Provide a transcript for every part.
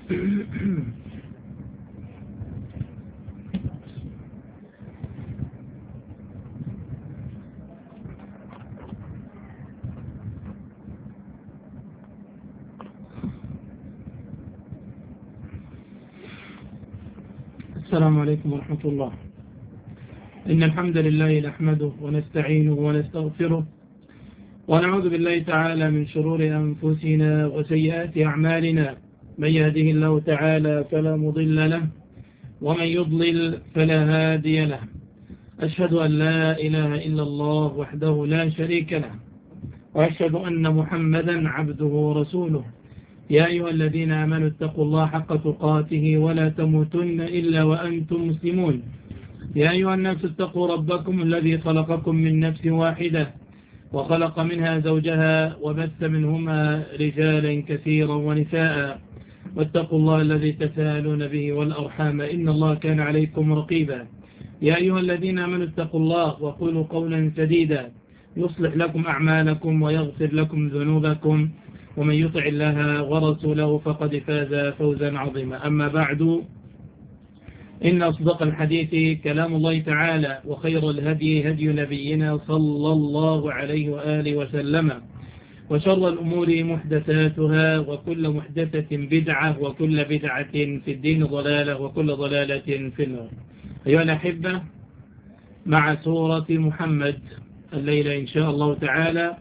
السلام عليكم ورحمة الله إن الحمد لله نحمده ونستعينه ونستغفره ونعوذ بالله تعالى من شرور أنفسنا وسيئات أعمالنا من يهده الله تعالى فلا مضل له ومن يضلل فلا هادي له أشهد أن لا إله إلا الله وحده لا شريك له وأشهد أن محمدا عبده ورسوله يا أيها الذين آمنوا اتقوا الله حق تقاته ولا تموتن إلا وأنتم مسلمون يا أيها الناس اتقوا ربكم الذي خلقكم من نفس واحدة وخلق منها زوجها وبث منهما رجالا كثيرا ونساء واتقوا الله الذي تساءلون به والأرحام إن الله كان عليكم رقيبا يا أيها الذين آمنوا اتقوا الله وقولوا قولا سديدا يصلح لكم أعمالكم ويغفر لكم ذنوبكم ومن يطع الله ورسوله فقد فاز فوزا عظيما أما بعد إن أصدق الحديث كلام الله تعالى وخير الهدي هدي نبينا صلى الله عليه وآله وسلم وشر الأمور محدثاتها وكل محدثة بدعة وكل بدعة في الدين ضلالة وكل ضلالة في النار أيها الأحبة مع سورة محمد الليلة إن شاء الله تعالى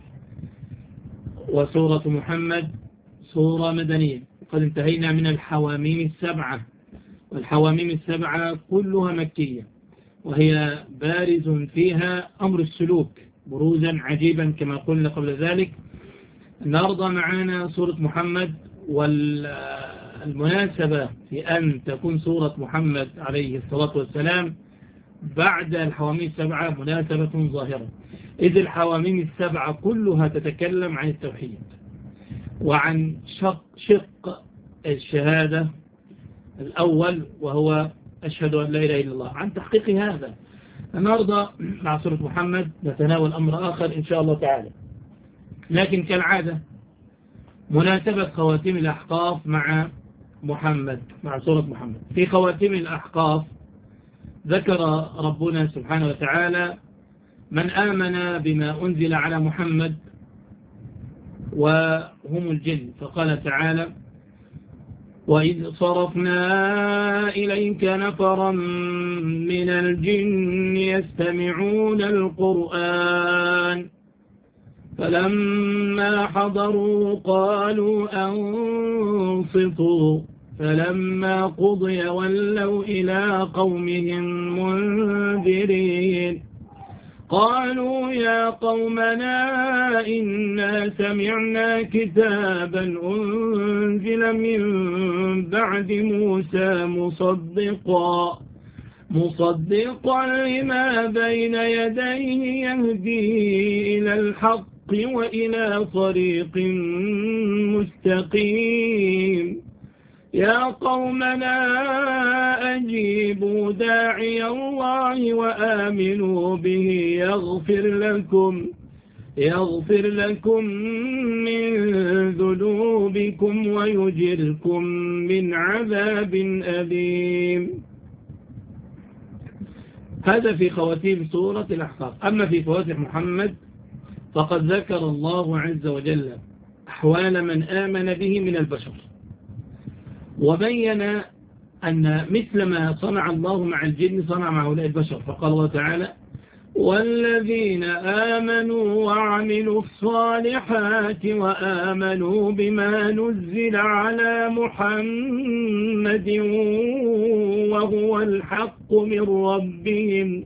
وسورة محمد سورة مدنية قد انتهينا من الحواميم السبعة والحواميم السبعة كلها مكية وهي بارز فيها أمر السلوك بروزا عجيبا كما قلنا قبل ذلك النهاردة معنا سورة محمد والمناسبة في أن تكون سورة محمد عليه الصلاة والسلام بعد الحواميم السبعة مناسبة ظاهرة إذ الحواميم السبعة كلها تتكلم عن التوحيد وعن شق, شق الشهادة الأول وهو أشهد أن لا إله إلا الله عن تحقيق هذا النهاردة مع سورة محمد نتناول أمر آخر إن شاء الله تعالى لكن كالعادة مناسبة خواتيم الأحقاف مع محمد مع سورة محمد في خواتيم الأحقاف ذكر ربنا سبحانه وتعالى من آمن بما أنزل على محمد وهم الجن فقال تعالى وإذ صرفنا إليك نفرا من الجن يستمعون القرآن فلما حضروا قالوا أنصتوا فلما قضي ولوا إلى قومهم منذرين قالوا يا قومنا إنا سمعنا كتابا أنزل من بعد موسى مصدقا مصدقا لما بين يديه يهدي إلى الحق وإلى طريق مستقيم يا قومنا أجيبوا داعي الله وآمنوا به يغفر لكم يغفر لكم من ذنوبكم ويجركم من عذاب أليم هذا في خواتيم سورة الأحقاف أما في فواتح محمد فقد ذكر الله عز وجل أحوال من آمن به من البشر وبين أن مثل ما صنع الله مع الجن صنع مع هؤلاء البشر فقال الله تعالى والذين آمنوا وعملوا الصالحات وآمنوا بما نزل على محمد وهو الحق من ربهم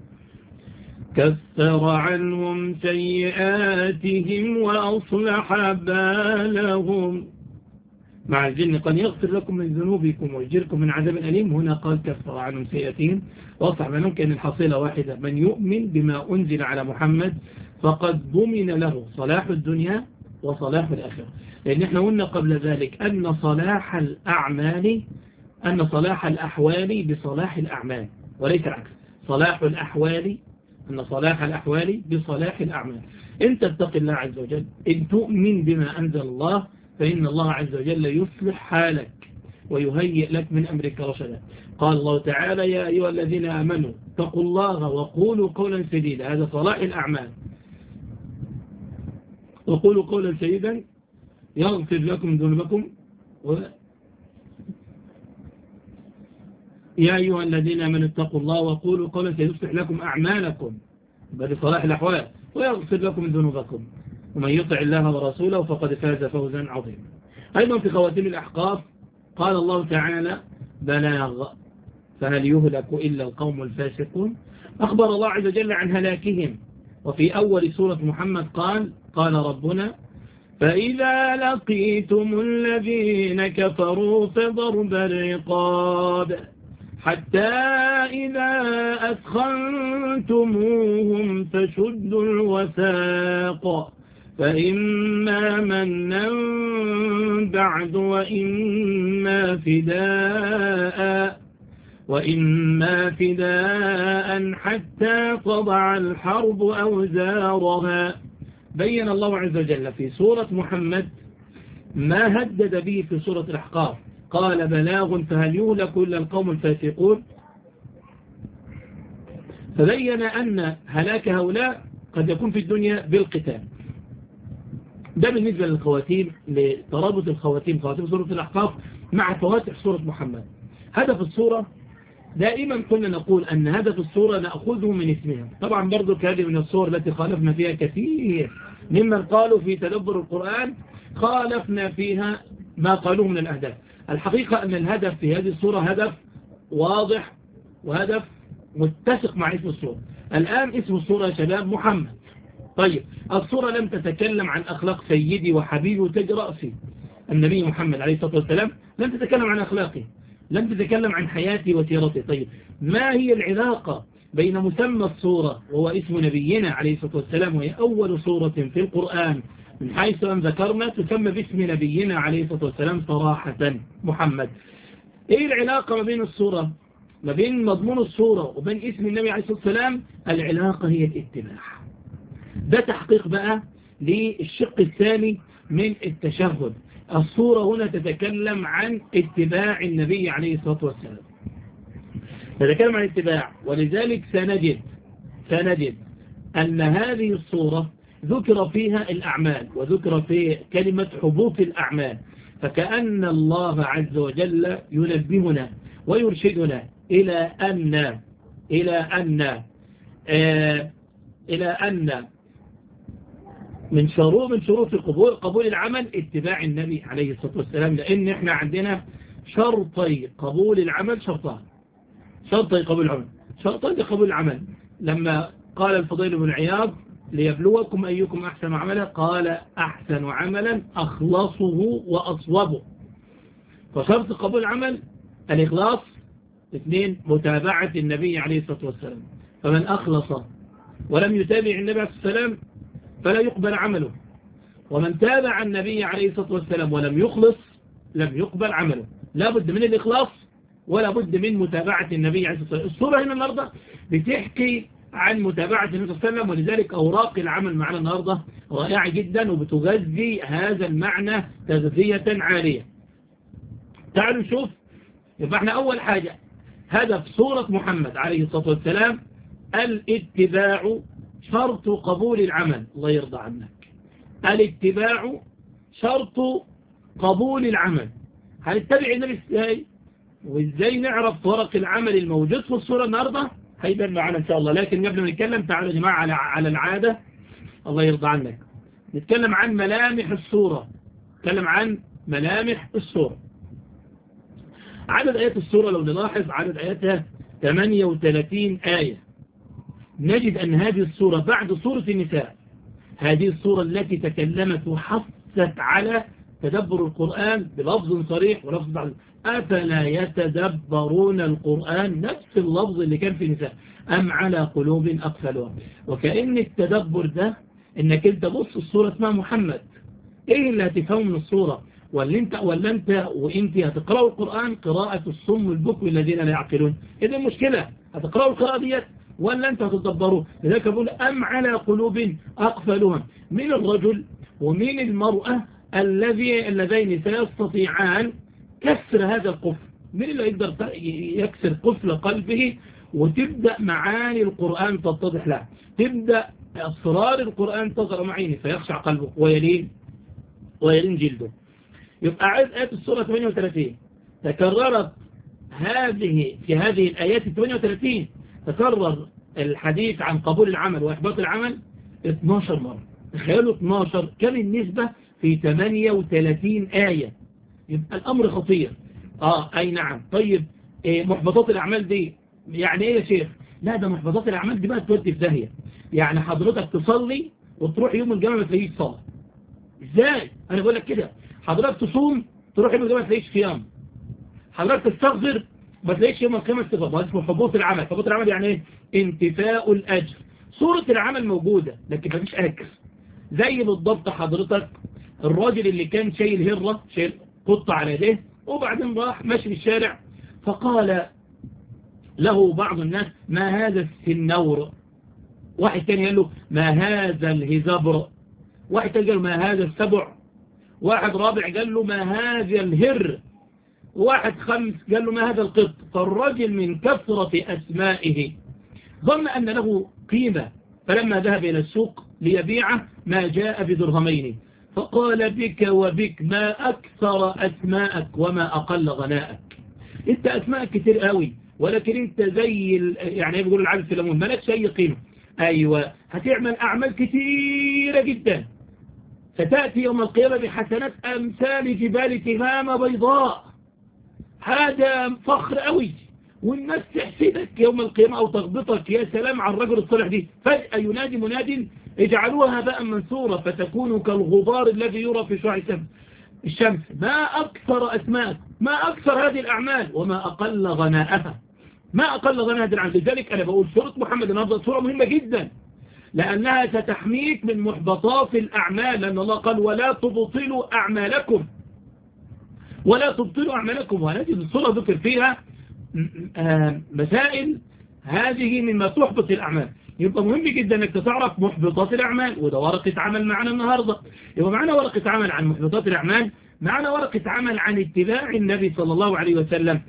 كفر عنهم سيئاتهم وأصلح بالهم مع الجن قد يغفر لكم من ذنوبكم ويجركم من عذاب أليم هنا قال كفر عنهم سيئاتهم واصلح منهم كان الحصيلة واحدة من يؤمن بما أنزل على محمد فقد ضمن له صلاح الدنيا وصلاح الآخرة لأن احنا قلنا قبل ذلك أن صلاح الأعمال أن صلاح الأحوال بصلاح الأعمال وليس العكس صلاح الأحوال أن صلاح الأحوال بصلاح الأعمال إن تتق الله عز وجل إن تؤمن بما أنزل الله فإن الله عز وجل يصلح حالك ويهيئ لك من أمرك رشدا قال الله تعالى يا أيها الذين آمنوا اتقوا الله وقولوا قولا سديدا هذا صلاح الأعمال وقولوا قولا سديدا يغفر لكم ذنوبكم و يا أيها الذين آمنوا اتقوا الله وقولوا قولا سيصلح لكم أعمالكم بل صلاح الأحوال ويغفر لكم ذنوبكم ومن يطع الله ورسوله فقد فاز فوزا عظيما أيضا في خواتيم الأحقاف قال الله تعالى بلاغ فهل يهلك إلا القوم الفاسقون أخبر الله عز وجل عن هلاكهم وفي أول سورة محمد قال قال ربنا فإذا لقيتم الذين كفروا فضرب الرقاب حتى إذا أثخنتموهم فشدوا الوثاق فإما منا بعد وإما فداء وإما فداء حتى تضع الحرب أوزارها بين الله عز وجل في سورة محمد ما هدد به في سورة الأحقاف قال بلاغ فهل يهلك إلا القوم الفاسقون فبين أن هلاك هؤلاء قد يكون في الدنيا بالقتال ده بالنسبة للخواتيم لترابط الخواتيم خواتيم سورة الأحقاف مع فواتح سورة محمد هدف السورة دائما كنا نقول أن هدف السورة نأخذه من اسمها طبعا برضو هذه من الصور التي خالفنا فيها كثير ممن قالوا في تدبر القرآن خالفنا فيها ما قالوه من الأهداف الحقيقة أن الهدف في هذه الصورة هدف واضح وهدف متسق مع اسم الصورة الآن اسم الصورة يا شباب محمد طيب الصورة لم تتكلم عن أخلاق سيدي وحبيبي وتاج رأسي النبي محمد عليه الصلاة والسلام لم تتكلم عن أخلاقه لم تتكلم عن حياتي وسيرتي طيب ما هي العلاقة بين مسمى الصورة وهو اسم نبينا عليه الصلاة والسلام وهي أول صورة في القرآن من حيث أن ذكرنا تسمى باسم نبينا عليه الصلاة والسلام صراحة محمد إيه العلاقة ما بين الصورة ما بين مضمون الصورة وبين اسم النبي عليه الصلاة والسلام العلاقة هي الاتباع ده تحقيق بقى للشق الثاني من التشهد الصورة هنا تتكلم عن اتباع النبي عليه الصلاة والسلام تتكلم عن اتباع ولذلك سنجد سنجد أن هذه الصورة ذكر فيها الأعمال وذكر في كلمة حبوط الأعمال فكأن الله عز وجل ينبهنا ويرشدنا إلى أن إلى أن آه إلى أن من شروط من شروط القبول قبول العمل اتباع النبي عليه الصلاة والسلام لأن احنا عندنا شرطي قبول العمل شرطان شرطي قبول العمل شرطي لقبول العمل لما قال الفضيل بن عياض ليبلوكم أيكم أحسن عملا قال أحسن عملا أخلصه وأصوبه فشرط قبول العمل الإخلاص اثنين متابعة النبي عليه الصلاة والسلام فمن أخلص ولم يتابع النبي عليه الصلاة والسلام فلا يقبل عمله ومن تابع النبي عليه الصلاة والسلام ولم يخلص لم يقبل عمله لا بد من الإخلاص ولا بد من متابعة النبي عليه الصلاة والسلام الصورة هنا النهاردة بتحكي عن متابعة النبي صلى الله عليه وسلم ولذلك أوراق العمل معنا النهاردة رائعة جدا وبتغذي هذا المعنى تغذية عالية تعالوا نشوف يبقى احنا أول حاجة هدف سورة محمد عليه الصلاة والسلام الاتباع شرط قبول العمل الله يرضى عنك الاتباع شرط قبول العمل هنتبع النبي ازاي وازاي نعرف طرق العمل الموجود في الصورة النهاردة هيبان معنا ان شاء الله لكن قبل ما نتكلم تعالوا يا جماعة على على العادة الله يرضى عنك نتكلم عن ملامح الصورة نتكلم عن ملامح الصورة عدد آيات الصورة لو نلاحظ عدد آياتها 38 آية نجد أن هذه الصورة بعد صورة النساء هذه الصورة التي تكلمت وحثت على تدبر القرآن بلفظ صريح ولفظ بعض أفلا يتدبرون القرآن نفس اللفظ اللي كان في النساء أم على قلوب أقفلها وكأن التدبر ده انك انت بص الصورة اسمها محمد ايه اللي هتفهمه من الصورة ولا انت ولا انت وانت هتقرأوا القرآن قراءة الصم والبكم الذين لا يعقلون اذا المشكلة هتقرأوا القراءة ديت ولا انت هتدبروا لذلك بقول أم على قلوب أقفلها من الرجل ومن المرأة الذي اللذين سيستطيعان كسر هذا القفل من اللي يقدر يكسر قفل قلبه وتبدأ معاني القرآن تتضح له تبدأ أسرار القرآن تظهر معينه فيخشع قلبه ويلين ويلين جلده يبقى عايز آيات السورة 38 تكررت هذه في هذه الآيات 38 تكرر الحديث عن قبول العمل وإحباط العمل 12 مرة تخيلوا 12 كم النسبة في 38 آية يبقى الأمر خطير آه أي نعم طيب إيه محبطات الأعمال دي يعني إيه يا شيخ لا ده محبطات الأعمال دي بقى تودي في داهية يعني حضرتك تصلي وتروح يوم الجمعة ما تلاقيش صلاة ازاي انا بقول لك كده حضرتك تصوم تروح يوم الجمعة ما تلاقيش صيام حضرتك تستغفر ما تلاقيش يوم القيامة استغفار ما اسمه حبوط العمل حبوط العمل يعني ايه انتفاء الاجر صورة العمل موجودة لكن مفيش اجر زي بالضبط حضرتك الراجل اللي كان شايل هرة شايل قطة على يديه وبعدين راح ماشي في الشارع فقال له بعض الناس ما هذا السنور واحد تاني قال له ما هذا الهزبر واحد تاني قال له ما هذا السبع واحد رابع قال له ما هذا الهر واحد خمس قال له ما هذا القط فالرجل من كثرة أسمائه ظن أن له قيمة فلما ذهب إلى السوق ليبيعه ما جاء بدرهمين فقال بك وبك ما أكثر أسماءك وما أقل غناءك انت أسماءك كتير قوي ولكن انت زي يعني بيقول العبد في الأمون مالكش أي قيمة أيوة هتعمل أعمال كتيرة جدا ستأتي يوم القيامة بحسنات أمثال جبال تهامة بيضاء هذا فخر قوي والناس تحسدك يوم القيامة أو تغبطك يا سلام على الرجل الصالح دي فجأة ينادي مناد اجعلوها هباء منثورا فتكون كالغبار الذي يرى في شعاع الشمس ما أكثر أسماء ما أكثر هذه الأعمال وما أقل غناءها ما أقل غناء هذه الأعمال لذلك أنا بقول سورة محمد النهارده سورة مهمة جدا لأنها ستحميك من محبطات الأعمال لأن الله قال ولا تبطلوا أعمالكم ولا تبطلوا أعمالكم وهذه الصورة ذكر فيها مسائل هذه مما تحبط الأعمال يبقى مهم جدا انك تعرف محبطات الأعمال وده ورقة عمل معنا النهاردة يبقى معنا ورقة عمل عن محبطات الأعمال معنا ورقة عمل عن اتباع النبي صلى الله عليه وسلم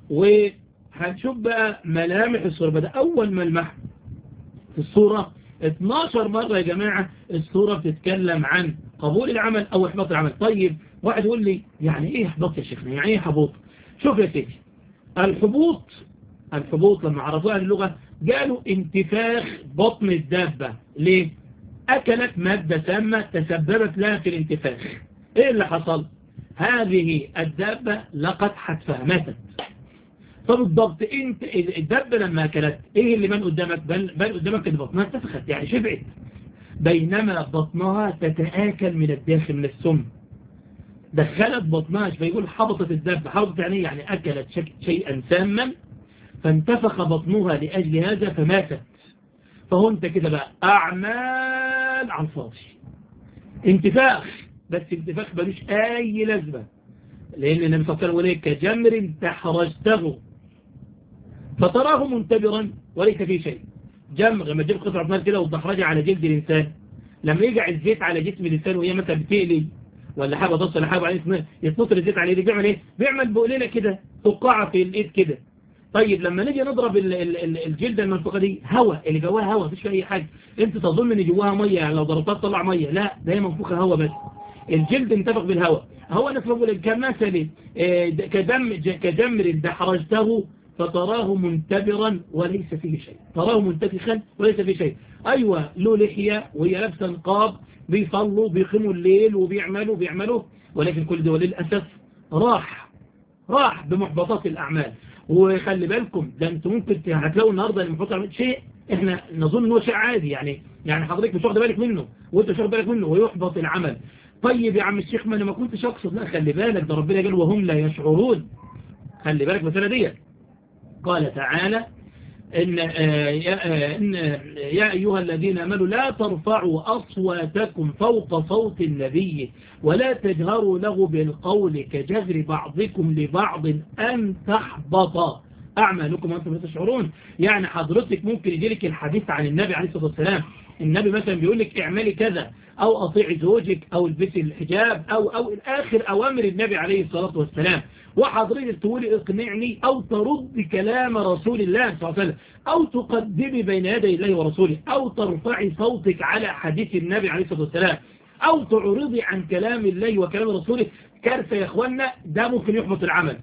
وهنشوف بقى ملامح الصورة بدأ أول ملمح في الصورة 12 مرة يا جماعة الصورة بتتكلم عن قبول العمل أو إحباط العمل طيب واحد يقول لي يعني إيه إحباط يا شيخنا يعني إيه حبوط شوف يا سيدي الحبوط الحبوط لما عرفوها اللغة قالوا انتفاخ بطن الدابة ليه أكلت مادة سامة تسببت لها في الانتفاخ إيه اللي حصل هذه الدابة لقد حتفها ماتت فبالضبط انت الدابة لما أكلت ايه اللي من قدامك بل, بل قدامك ان بطنها اتفخت يعني شبعت بينما بطنها تتآكل من الداخل من السم دخلت بطنها فيقول حبطت الدابة حبطت يعني يعني أكلت شيئا ساما فانتفخ بطنها لأجل هذا فماتت فهو انت كده بقى أعمال على الفاضي انتفاخ بس انتفاخ ملوش أي لازمة لأن النبي صلى الله عليه وسلم كجمر تحرجته فتراه منتبرا وليس فيه شيء جمر لما تجيب قطعة مال كده وتدحرجها على جلد الإنسان لما يجع الزيت على جسم الإنسان وهي مثلا بتقلي ولا حاجة ضص ولا حاجة وبعدين يتنطر الزيت على ايدي بيعمل ايه بيعمل بقليلة كده فقاعة في الايد كده طيب لما نيجي نضرب ال ال ال الجلدة المنفوخة دي هواء اللي جواها هواء مفيش اي حاجة انت تظن ان جواها مية يعني لو ضربتها تطلع مية لا ده هي منفوخة هواء بس الجلد انتفخ بالهواء هو انا بقول كمثل كدم كجمر دحرجته فتراه منتبرا وليس فيه شيء تراه منتفخا وليس فيه شيء ايوه له لحية وهي لابسه نقاب بيصلوا بيقيموا الليل وبيعملوا بيعملوا ولكن كل ده للأسف راح راح بمحبطات الأعمال وخلي بالكم ده انتم ممكن هتلاقوا النهاردة المحبطات الأعمال شيء احنا نظن انه شيء عادي يعني يعني حضرتك مش واخد بالك منه وانت مش واخد بالك منه ويحبط العمل طيب يا عم الشيخ ما انا ما كنتش اقصد لا خلي بالك ده ربنا قال وهم لا يشعرون خلي بالك مثلا دي قال تعالى إن يا, إن يا أيها الذين أمنوا لا ترفعوا أصواتكم فوق صوت النبي ولا تجهروا له بالقول كجهر بعضكم لبعض أن تحبط أعمالكم وأنتم لا تشعرون يعني حضرتك ممكن يجيلك الحديث عن النبي عليه الصلاة والسلام النبي مثلا بيقول لك اعملي كذا أو أطيعي زوجك أو البسي الحجاب أو أو آخر أوامر النبي عليه الصلاة والسلام وحضرتك تقولي اقنعني أو ترد كلام رسول الله صلى الله عليه وسلم أو تقدمي بين يدي الله ورسوله أو ترفعي صوتك على حديث النبي عليه الصلاة والسلام أو تعرضي عن كلام الله وكلام رسوله كارثة يا إخوانا ده ممكن يحبط العمل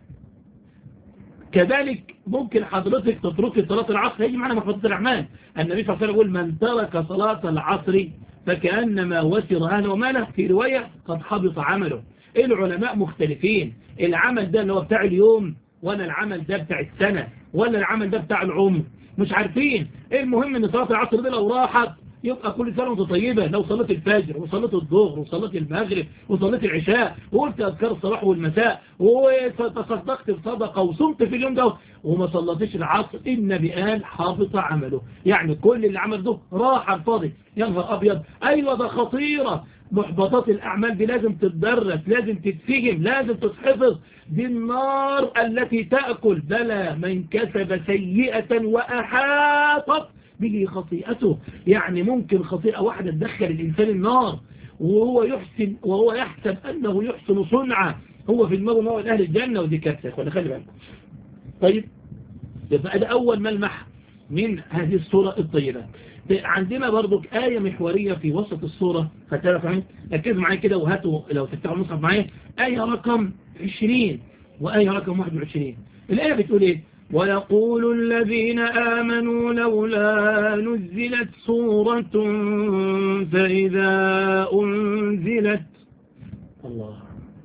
كذلك ممكن حضرتك تتركي صلاة العصر هيجي معنا محبطة الأعمال النبي صلى الله عليه وسلم يقول من ترك صلاة العصر فكأنما وسر أهله وماله في رواية قد حبط عمله العلماء مختلفين العمل ده اللي هو بتاع اليوم ولا العمل ده بتاع السنة ولا العمل ده بتاع العمر مش عارفين المهم ان صلاة العصر دي لو راحت يبقى كل سنة وانت طيبة لو صليت الفجر وصليت الظهر وصليت المغرب وصليت العشاء وقلت أذكار الصباح والمساء وتصدقت بصدقة وصمت في اليوم ده وما صليتش العصر النبي قال حافظ عمله يعني كل اللي عمل ده راح على الفاضي يا نهار أبيض أيوة ده خطيرة محبطات الأعمال دي لازم تتدرس لازم تتفهم لازم تتحفظ دي النار التي تأكل بلى من كسب سيئة وأحاطت به خطيئته يعني ممكن خطيئة واحدة تدخل الإنسان النار وهو يحسن وهو يحسب أنه يحسن صنعة هو في دماغه هو أهل الجنة ودي كارثة يا خلي بالكم طيب يبقى ده أول ملمح من هذه الصورة الطيبة عندنا برضو آية محورية في وسط الصورة فتعرف عنه ركزوا معايا كده وهاتوا لو تفتحوا المصحف معايا آية رقم 20 وآية رقم 21 الآية بتقول إيه ويقول الذين آمنوا لولا نزلت سورة فإذا أنزلت الله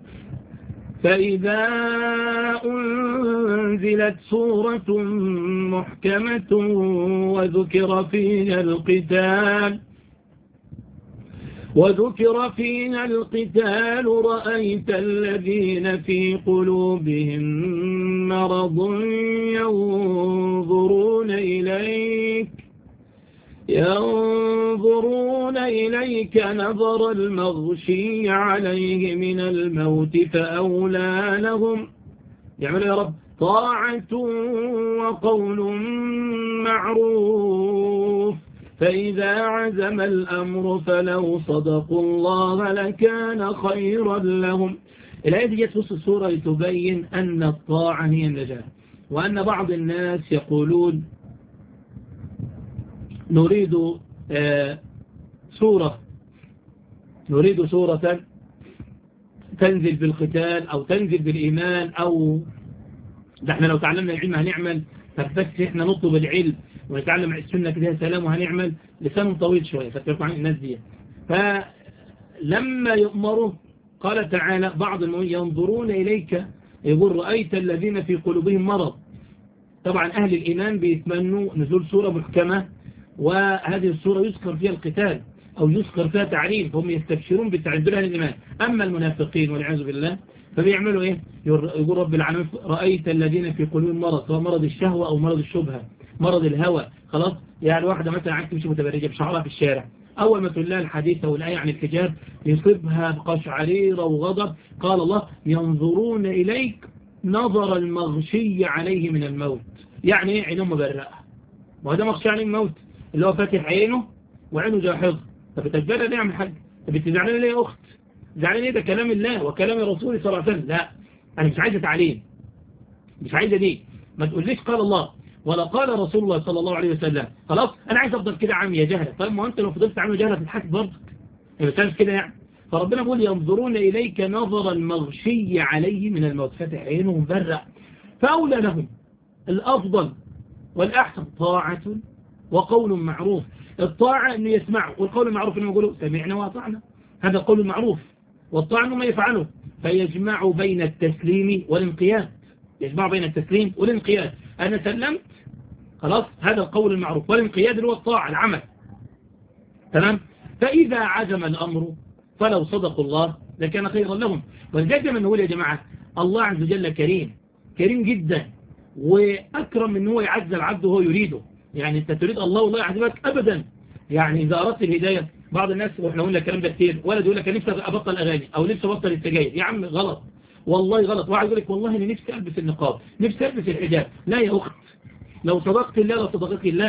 فإذا أنزلت سورة محكمة وذكر فيها القتال وذكر فيها القتال رأيت الذين في قلوبهم مرض ينظرون إليك ينظرون إليك نظر المغشي عليه من الموت فأولى لهم يعمل يا رب طاعة وقول معروف فإذا عزم الأمر فلو صدقوا الله لكان خيرا لهم الآية دي جت وسط السورة لتبين أن الطاعة هي النجاة وأن بعض الناس يقولون نريد آه سورة نريد سورة تنزل بالقتال أو تنزل بالإيمان أو ده احنا لو تعلمنا العلم هنعمل فبس احنا نطلب العلم ونتعلم السنة كده سلام وهنعمل لسان طويل شوية فتركوا عن الناس دي فلما يؤمروا قال تعالى بعض المؤمنين ينظرون إليك يقول رأيت الذين في قلوبهم مرض طبعا أهل الإيمان بيتمنوا نزول سورة محكمة وهذه السورة يذكر فيها القتال أو يذكر فيها تعليم فهم يستبشرون بالتعليم أهل الإيمان أما المنافقين والعياذ بالله فبيعملوا إيه يقول رب العالمين رأيت الذين في قلوبهم مرض سواء مرض الشهوة أو مرض الشبهة مرض الهوى خلاص يعني واحدة مثلا عايز تمشي متبرجة بشعرها في الشارع أول ما تقول لها الحديث أو الآية عن الحجاب يصيبها بقشعريرة وغضب قال الله ينظرون إليك نظر المغشي عليه من الموت يعني إيه عينه مبرقة وهذا مغشي عليه الموت اللي هو فاتح عينه وعينه جاحظ فبتجبرها نعمل حاجة فبتزعلين ليه يا أخت زعلان ايه ده كلام الله وكلام رسوله صلى الله عليه وسلم لا أنا مش عايزة تعليم مش عايزة دي ما تقوليش قال الله ولا قال رسول الله صلى الله عليه وسلم خلاص أنا عايز أفضل كده عامية جهلة طيب ما أنت لو فضلت عامية جهلة تتحاسب برضك يبقى تعمل كده يعني فربنا بيقول ينظرون إليك نظر المغشي عليه من الموت فاتح عينه مبرع فأولى لهم الأفضل والأحسن طاعة وقول معروف الطاعة أنه يسمعه والقول المعروف أنه يقولوا سمعنا وأطعنا هذا قول معروف والطاعة أنه ما يفعله فيجمع بين التسليم والانقياد يجمع بين التسليم والانقياد أنا سلمت خلاص هذا القول المعروف والانقياد اللي هو الطاعة العمل تمام فإذا عزم الأمر فلو صدقوا الله لكان خيرا لهم ولذلك من نقول يا جماعة الله عز وجل كريم كريم جدا وأكرم من هو يعز العبد وهو يريده يعني أنت تريد الله والله يعذبك أبدا يعني إذا أردت الهداية بعض الناس وإحنا قلنا الكلام ده كتير ولد يقول لك نفسي أبطل أغاني أو نفسي أبطل السجاير يا عم غلط والله غلط واحد يقول لك والله أنا نفسي ألبس النقاب نفسي ألبس الحجاب لا يا أخت لو صدقت الله لو صدقت الله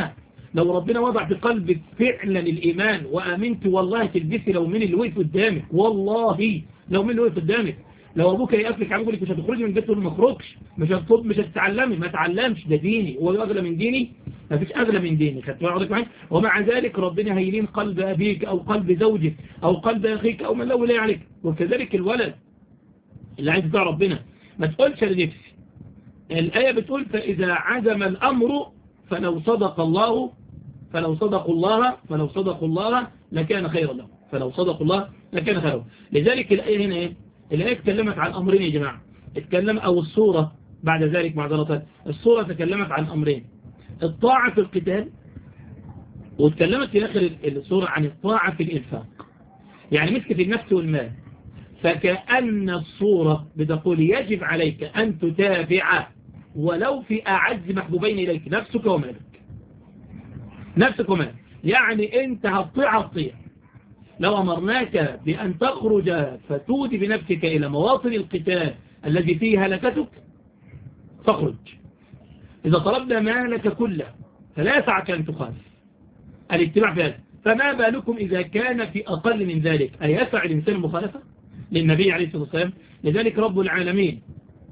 لو ربنا وضع في قلبك فعلا الإيمان وآمنت والله تلبسي لو من اللي وقف قدامك والله لو من اللي وقف قدامك لو أبوك يقفلك عم يقول لك مش هتخرجي من البيت ما اخرجش مش هتطب مش هتتعلمي ما تعلمش ده ديني هو أغلى من ديني ما فيش أغلى من ديني خدت بالك معايا ومع ذلك ربنا هيلين قلب أبيك أو قلب زوجك أو قلب أخيك أو من لو لا عليك وكذلك الولد اللي عايز يطيع ربنا ما تقولش لنفسي الآية بتقول فإذا عزم الأمر فلو صدق الله فلو صدقوا الله فلو صدقوا الله لكان خيرا لهم فلو صدقوا الله لكان خيرا لذلك الآية هنا إيه الآية اتكلمت عن أمرين يا جماعة اتكلم أو الصورة بعد ذلك معذرة الصورة تكلمت عن أمرين الطاعة في القتال واتكلمت في آخر الصورة عن الطاعة في الإنفاق يعني مسكة النفس والمال فكأن الصورة بتقول يجب عليك أن تتابع ولو في أعز محبوبين إليك نفسك ومالك نفسك ومالك يعني أنت هتطيع هتطيع لو أمرناك بأن تخرج فتودي بنفسك إلى مواطن القتال الذي فيه هلكتك فاخرج إذا طلبنا مالك كله فلا يسعك أن تخالف الاتباع في هذا فما بالكم إذا كان في أقل من ذلك أيسع الإنسان المخالفة للنبي عليه الصلاة والسلام لذلك رب العالمين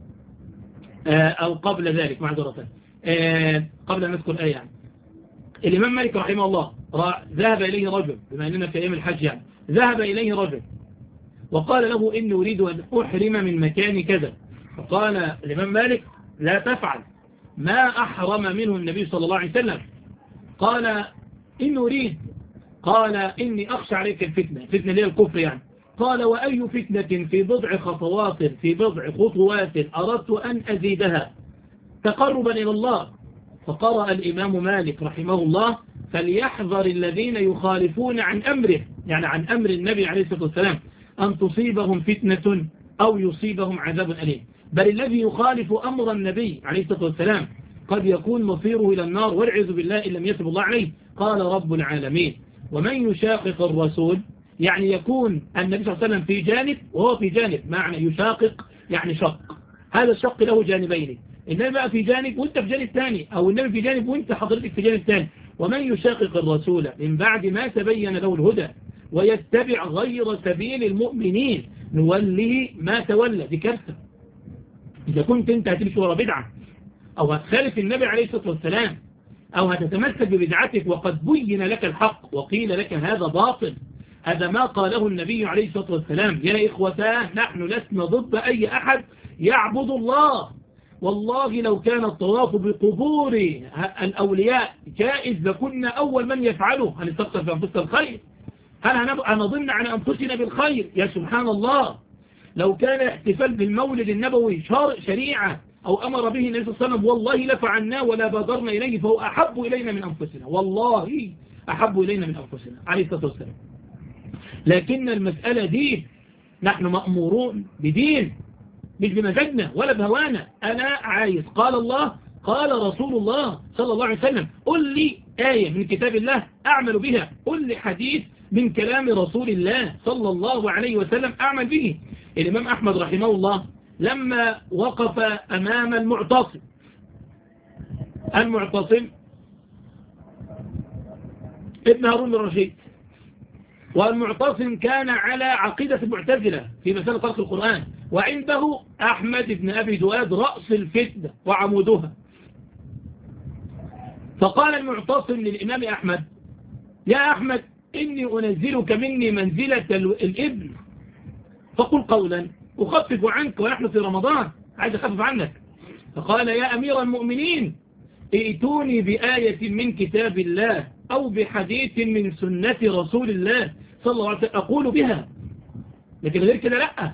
أو قبل ذلك معذرة قبل أن نذكر آية يعني الإمام مالك رحمه الله ذهب إليه رجل بما أننا في أيام الحج يعني ذهب إليه رجل وقال له إني أريد أن أحرم من مكان كذا فقال الإمام مالك لا تفعل ما أحرم منه النبي صلى الله عليه وسلم قال إني أريد قال إني أخشى عليك الفتنة فتنة ليه الكفر يعني قال وأي فتنة في بضع خطوات في بضع خطوات أردت أن أزيدها تقربا إلى الله فقرأ الإمام مالك رحمه الله فليحذر الذين يخالفون عن أمره يعني عن أمر النبي عليه الصلاة والسلام أن تصيبهم فتنة أو يصيبهم عذاب أليم بل الذي يخالف أمر النبي عليه الصلاة والسلام قد يكون مصيره إلى النار والعياذ بالله إن لم يتب الله عليه قال رب العالمين ومن يشاقق الرسول يعني يكون النبي صلى الله عليه وسلم في جانب وهو في جانب معنى يشاقق يعني شق هذا الشق له جانبين النبي بقى في جانب وانت في جانب ثاني او النبي في جانب وانت حضرتك في جانب ثاني ومن يشاقق الرسول من بعد ما تبين له الهدى ويتبع غير سبيل المؤمنين نوله ما تولى دي كارثه إذا كنت انت هتمشي ورا بدعة او هتخالف النبي عليه الصلاة والسلام او هتتمسك ببدعتك وقد بين لك الحق وقيل لك هذا باطل هذا ما قاله النبي عليه الصلاة والسلام يا إخوتاه نحن لسنا ضد أي أحد يعبد الله والله لو كان الطواف بقبور الأولياء جائز لكنا أول من يفعله هنستغفر في أنفسنا الخير هل هنظن عن أنفسنا بالخير يا سبحان الله لو كان احتفال بالمولد النبوي شريعة أو أمر به النبي صلى الله عليه وسلم والله لفعلنا ولا بادرنا إليه فهو أحب إلينا من أنفسنا والله أحب إلينا من أنفسنا عليه الصلاة والسلام لكن المسألة دين نحن مأمورون بدين مش بمزاجنا ولا بهوانا أنا عايز قال الله قال رسول الله صلى الله عليه وسلم قل لي آية من كتاب الله أعمل بها قل لي حديث من كلام رسول الله صلى الله عليه وسلم أعمل به الإمام أحمد رحمه الله لما وقف أمام المعتصم المعتصم ابن هارون الرشيد والمعتصم كان على عقيدة المعتزلة في مسألة خلق القرآن وعنده أحمد بن أبي دواد رأس الفتنة وعمودها فقال المعتصم للإمام أحمد يا أحمد إني أنزلك مني منزلة الابن فقل قولا أخفف عنك ونحن في رمضان عايز أخفف عنك فقال يا أمير المؤمنين ائتوني بآية من كتاب الله أو بحديث من سنة رسول الله صلى الله عليه وسلم أقول بها لكن غير كده لأ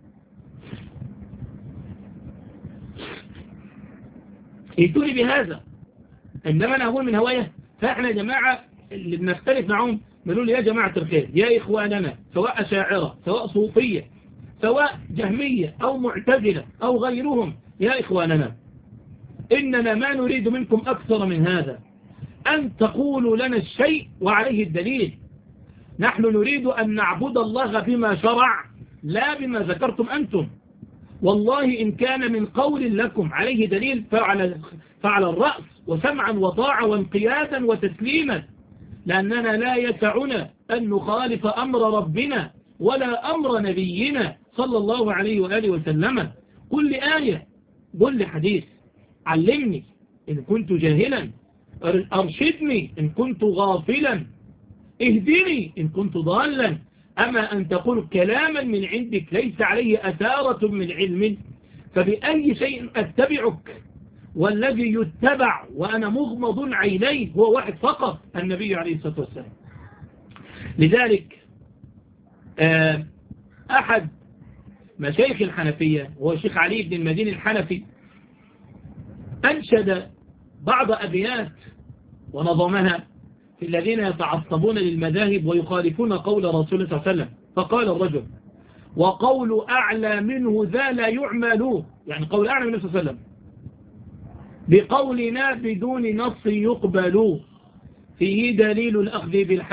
ائتوني بهذا إنما أنا أقول من هواية فإحنا يا جماعة اللي بنختلف معهم بنقول يا جماعة الخير يا إخواننا سواء أشاعرة سواء صوفية سواء جهمية أو معتزلة أو غيرهم يا إخواننا إننا ما نريد منكم أكثر من هذا أن تقولوا لنا الشيء وعليه الدليل نحن نريد أن نعبد الله بما شرع لا بما ذكرتم أنتم والله إن كان من قول لكم عليه دليل فعلى, فعلى الرأس وسمعا وطاعة وانقيادا وتسليما لأننا لا يسعنا أن نخالف أمر ربنا ولا أمر نبينا صلى الله عليه وآله وسلم قل لي آية قل لي حديث علمني إن كنت جاهلا أرشدني إن كنت غافلا اهدني إن كنت ضالا أما أن تقول كلاما من عندك ليس عليه أثارة من علم فبأي شيء أتبعك والذي يتبع وأنا مغمض عينيه هو واحد فقط النبي عليه الصلاة والسلام لذلك أحد مشايخ الحنفية هو شيخ علي بن المدين الحنفي أنشد بعض أبيات ونظمها في الذين يتعصبون للمذاهب ويخالفون قول رسول الله صلى الله عليه وسلم فقال الرجل وقول أعلى منه ذا لا يعمل يعني قول أعلى منه صلى الله عليه وسلم بقولنا بدون نص يقبل فيه دليل الأخذ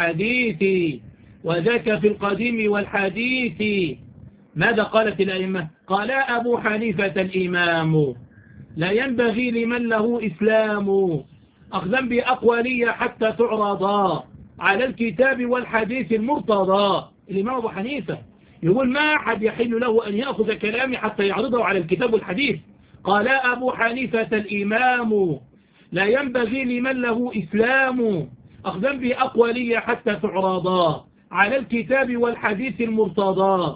بالحديث وذاك في القديم والحديث ماذا قالت الأئمة قال أبو حنيفة الإمام لا ينبغي لمن له إسلام أخذا بأقوالية حتى تعرضا على الكتاب والحديث المرتضى الإمام أبو حنيفة يقول ما أحد يحل له أن يأخذ كلامي حتى يعرضه على الكتاب والحديث قال أبو حنيفة الإمام لا ينبغي لمن له إسلام أخذا بأقوالية حتى تعرضا على الكتاب والحديث المرتضى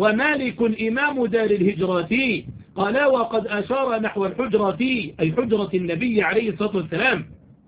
ومالك إمام دار الهجرة قال وقد أشار نحو الحجرة أي حجرة النبي عليه الصلاة والسلام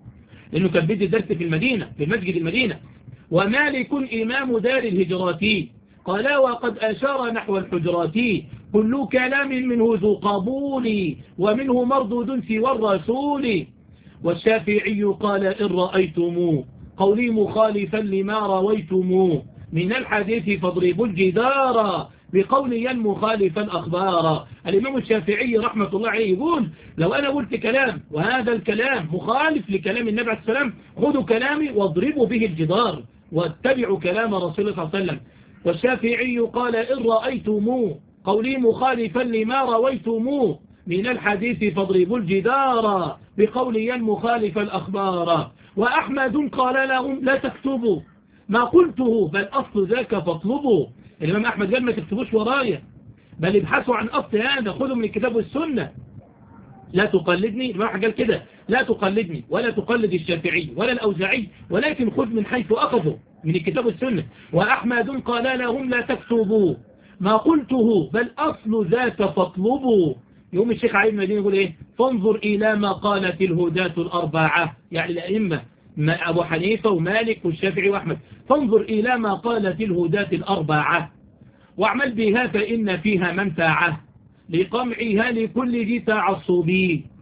لأنه كان بدي درس في المدينة في مسجد المدينة ومالك إمام دار الهجرات قال وقد أشار نحو الحجرات كل كلام منه ذو قبول ومنه مردود سوى الرسول والشافعي قال إن رأيتم قولي مخالفا لما رويتم من الحديث فاضربوا الجدار بقول مخالف الأخبار الإمام الشافعي رحمة الله عليه يقول لو أنا قلت كلام وهذا الكلام مخالف لكلام النبي عليه السلام خذوا كلامي واضربوا به الجدار واتبعوا كلام رسول الله صلى الله عليه وسلم والشافعي قال إن رأيتم قولي مخالفا لما رويتم من الحديث فاضربوا الجدار بقول مخالف الأخبار وأحمد قال لهم لا تكتبوا ما قلته بل أصل ذاك فاطلبوا الإمام أحمد قال ما تكتبوش ورايا بل ابحثوا عن أصل هذا خذوا من الكتاب والسنة لا تقلدني الإمام أحمد قال كده لا تقلدني ولا تقلد الشافعي ولا الأوزاعي ولكن خذ من حيث أخذوا من الكتاب والسنة وأحمد قال لهم لا تكتبوا ما قلته بل أصل ذاك فاطلبوا يوم الشيخ علي بن مدينة يقول إيه فانظر إلى ما قالت الهداة الأربعة يعني الأئمة أبو حنيفة ومالك والشافعي وأحمد فانظر إلى ما قالت الهداة الأربعة واعمل بها فإن فيها منفعة لقمعها لكل ذي تعصب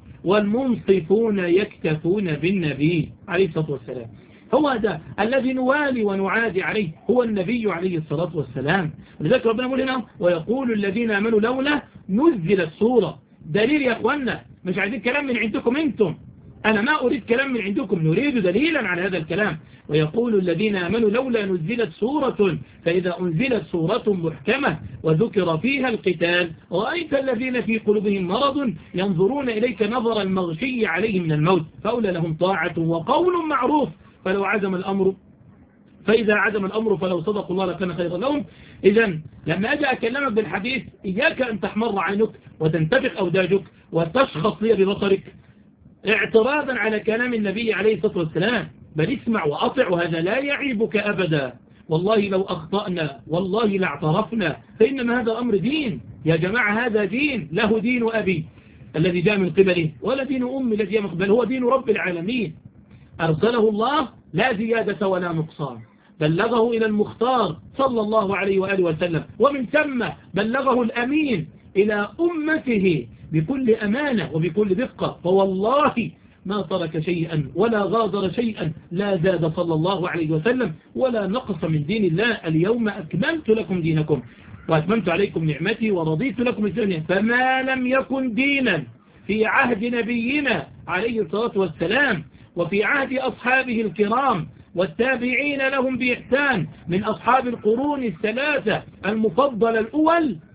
والمنصفون يكتفون بالنبي عليه الصلاة والسلام هو هذا الذي نوالي ونعادي عليه هو النبي عليه الصلاة والسلام ولذلك ربنا يقول هنا ويقول الذين آمنوا لولا نزل السورة دليل يا أخوانا مش عايزين كلام من عندكم انتم أنا ما أريد كلام من عندكم نريد دليلا على هذا الكلام ويقول الذين آمنوا لولا نزلت سورة فإذا أنزلت سورة محكمة وذكر فيها القتال رأيت الذين في قلوبهم مرض ينظرون إليك نظر المغشي عليه من الموت فأولى لهم طاعة وقول معروف فلو عزم الأمر فإذا عزم الأمر فلو صدقوا الله لكان خيرا لهم إذا لما أجي أكلمك بالحديث إياك أن تحمر عينك وتنتفق أوداجك وتشخص لي ببصرك اعتراضا على كلام النبي عليه الصلاة والسلام بل اسمع وأطع وهذا لا يعيبك أبدا والله لو أخطأنا والله لاعترفنا فإنما هذا أمر دين يا جماعة هذا دين له دين أبي الذي جاء من قبله ولا دين أمي الذي جاء من قبله هو دين رب العالمين أرسله الله لا زيادة ولا نقصان بلغه إلى المختار صلى الله عليه وآله وسلم ومن ثم بلغه الأمين إلى أمته بكل أمانة وبكل دقة فوالله ما ترك شيئا ولا غادر شيئا لا زاد صلى الله عليه وسلم ولا نقص من دين الله اليوم أكملت لكم دينكم وأتممت عليكم نعمتي ورضيت لكم الدنيا فما لم يكن دينا في عهد نبينا عليه الصلاة والسلام وفي عهد أصحابه الكرام والتابعين لهم بإحسان من أصحاب القرون الثلاثة المفضل الأول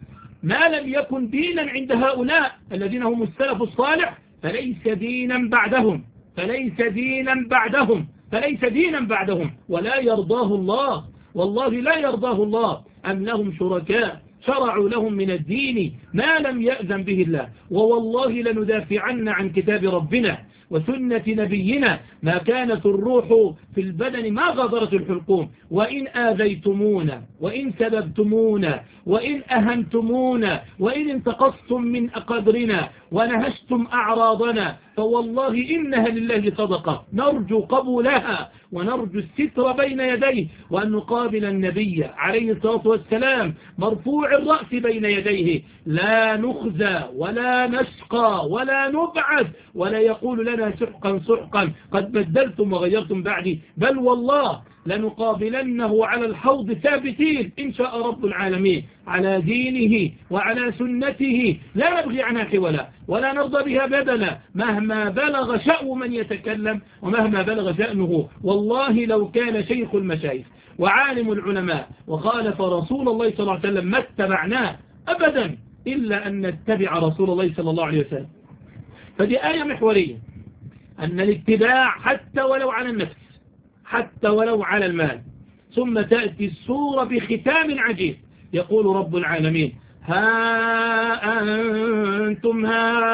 ما لم يكن دينا عند هؤلاء الذين هم السلف الصالح فليس دينا بعدهم فليس دينا بعدهم فليس دينا بعدهم ولا يرضاه الله والله لا يرضاه الله أم لهم شركاء شرعوا لهم من الدين ما لم يأذن به الله ووالله لندافعن عن كتاب ربنا وسنة نبينا ما كانت الروح في البدن ما غادرت الحلقوم وإن آذيتمونا وإن سببتمونا وإن أهنتمونا وإن انتقصتم من أقدرنا ونهشتم أعراضنا فوالله إنها لله صدقة نرجو قبولها ونرجو الستر بين يديه وأن نقابل النبي عليه الصلاة والسلام مرفوع الرأس بين يديه لا نخزى ولا نشقى ولا نبعد ولا يقول لنا سحقا سحقا قد بدلتم وغيرتم بعدي بل والله لنقابلنه على الحوض ثابتين إن شاء رب العالمين على دينه وعلى سنته لا نبغي عنها حولا ولا نرضى بها بدلا مهما بلغ شأو من يتكلم ومهما بلغ شأنه والله لو كان شيخ المشايخ وعالم العلماء وخالف رسول الله صلى الله عليه وسلم ما اتبعناه أبدا إلا أن نتبع رسول الله صلى الله عليه وسلم فدي آية محورية أن الاتباع حتى ولو على النفس حتى ولو على المال ثم تأتي السورة بختام عجيب يقول رب العالمين ها أنتم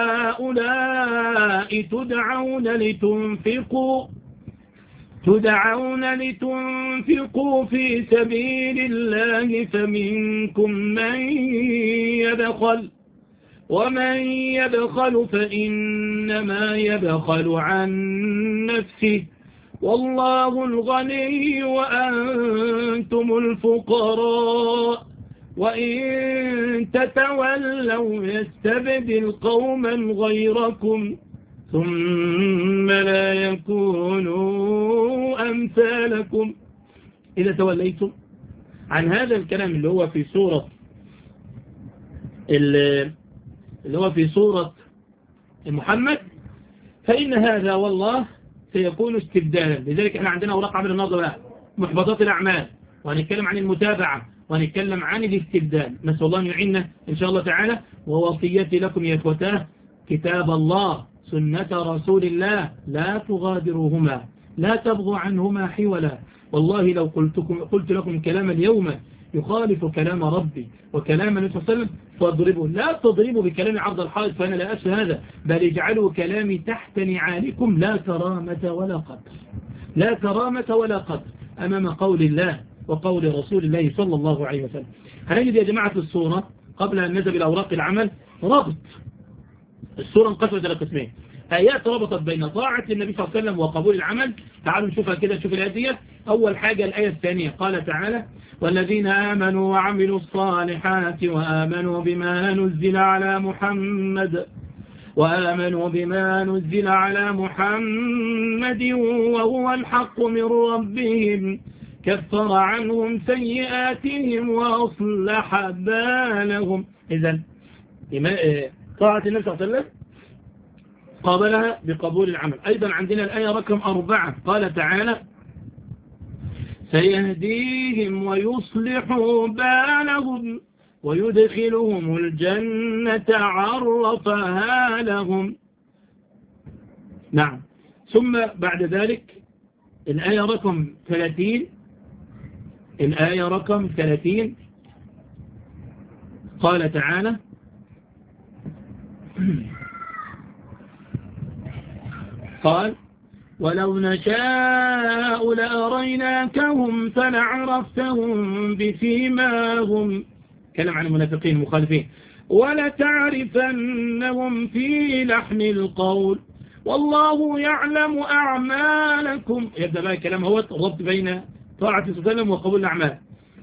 هؤلاء تدعون لتنفقوا تدعون لتنفقوا في سبيل الله فمنكم من يبخل ومن يبخل فإنما يبخل عن نفسه والله الغني وأنتم الفقراء وإن تتولوا يستبدل قوما غيركم ثم لا يكونوا أمثالكم إذا توليتم عن هذا الكلام اللي هو في سورة اللي هو في سورة محمد فإن هذا والله سيكون استبدالا لذلك احنا عندنا أوراق عمل النهضة بقى محبطات الأعمال وهنتكلم عن المتابعة وهنتكلم عن الاستبدال نسأل الله أن يعيننا إن شاء الله تعالى ووصيتي لكم يا إخوتاه كتاب الله سنة رسول الله لا تغادروهما لا تبغوا عنهما حولا والله لو قلتكم قلت لكم كلام اليوم يخالف كلام ربي وكلام النبي صلى الله عليه وسلم فاضربوا لا تضربوا بكلام عرض الحائط فأنا لا أسف هذا بل اجعلوا كلامي تحت نعالكم لا كرامة ولا قدر لا كرامة ولا قدر أمام قول الله وقول رسول الله صلى الله عليه وسلم هنجد يا جماعة الصورة قبل أن نذهب إلى أوراق العمل ربط الصورة انقسمت إلى قسمين آيات ربطت بين طاعة النبي صلى الله عليه وسلم وقبول العمل تعالوا نشوفها كده نشوف الآيات دي أول حاجة الآية الثانية قال تعالى والذين آمنوا وعملوا الصالحات وآمنوا بما نزل على محمد وآمنوا بما نزل على محمد وهو الحق من ربهم كفر عنهم سيئاتهم وأصلح بالهم إذا طاعة النبي صلى الله عليه وسلم قابلها بقبول العمل أيضا عندنا الآية رقم أربعة قال تعالى سيهديهم ويصلح بالهم ويدخلهم الجنة عرفها لهم نعم ثم بعد ذلك الآية رقم 30 الآية رقم 30 قال تعالى قال ولو نشاء لأريناكهم فلعرفتهم بسيماهم كلام عن المنافقين المخالفين ولتعرفنهم في لحن القول والله يعلم أعمالكم يبدأ بقى الكلام هو الربط بين طاعة وسلم وقبول الأعمال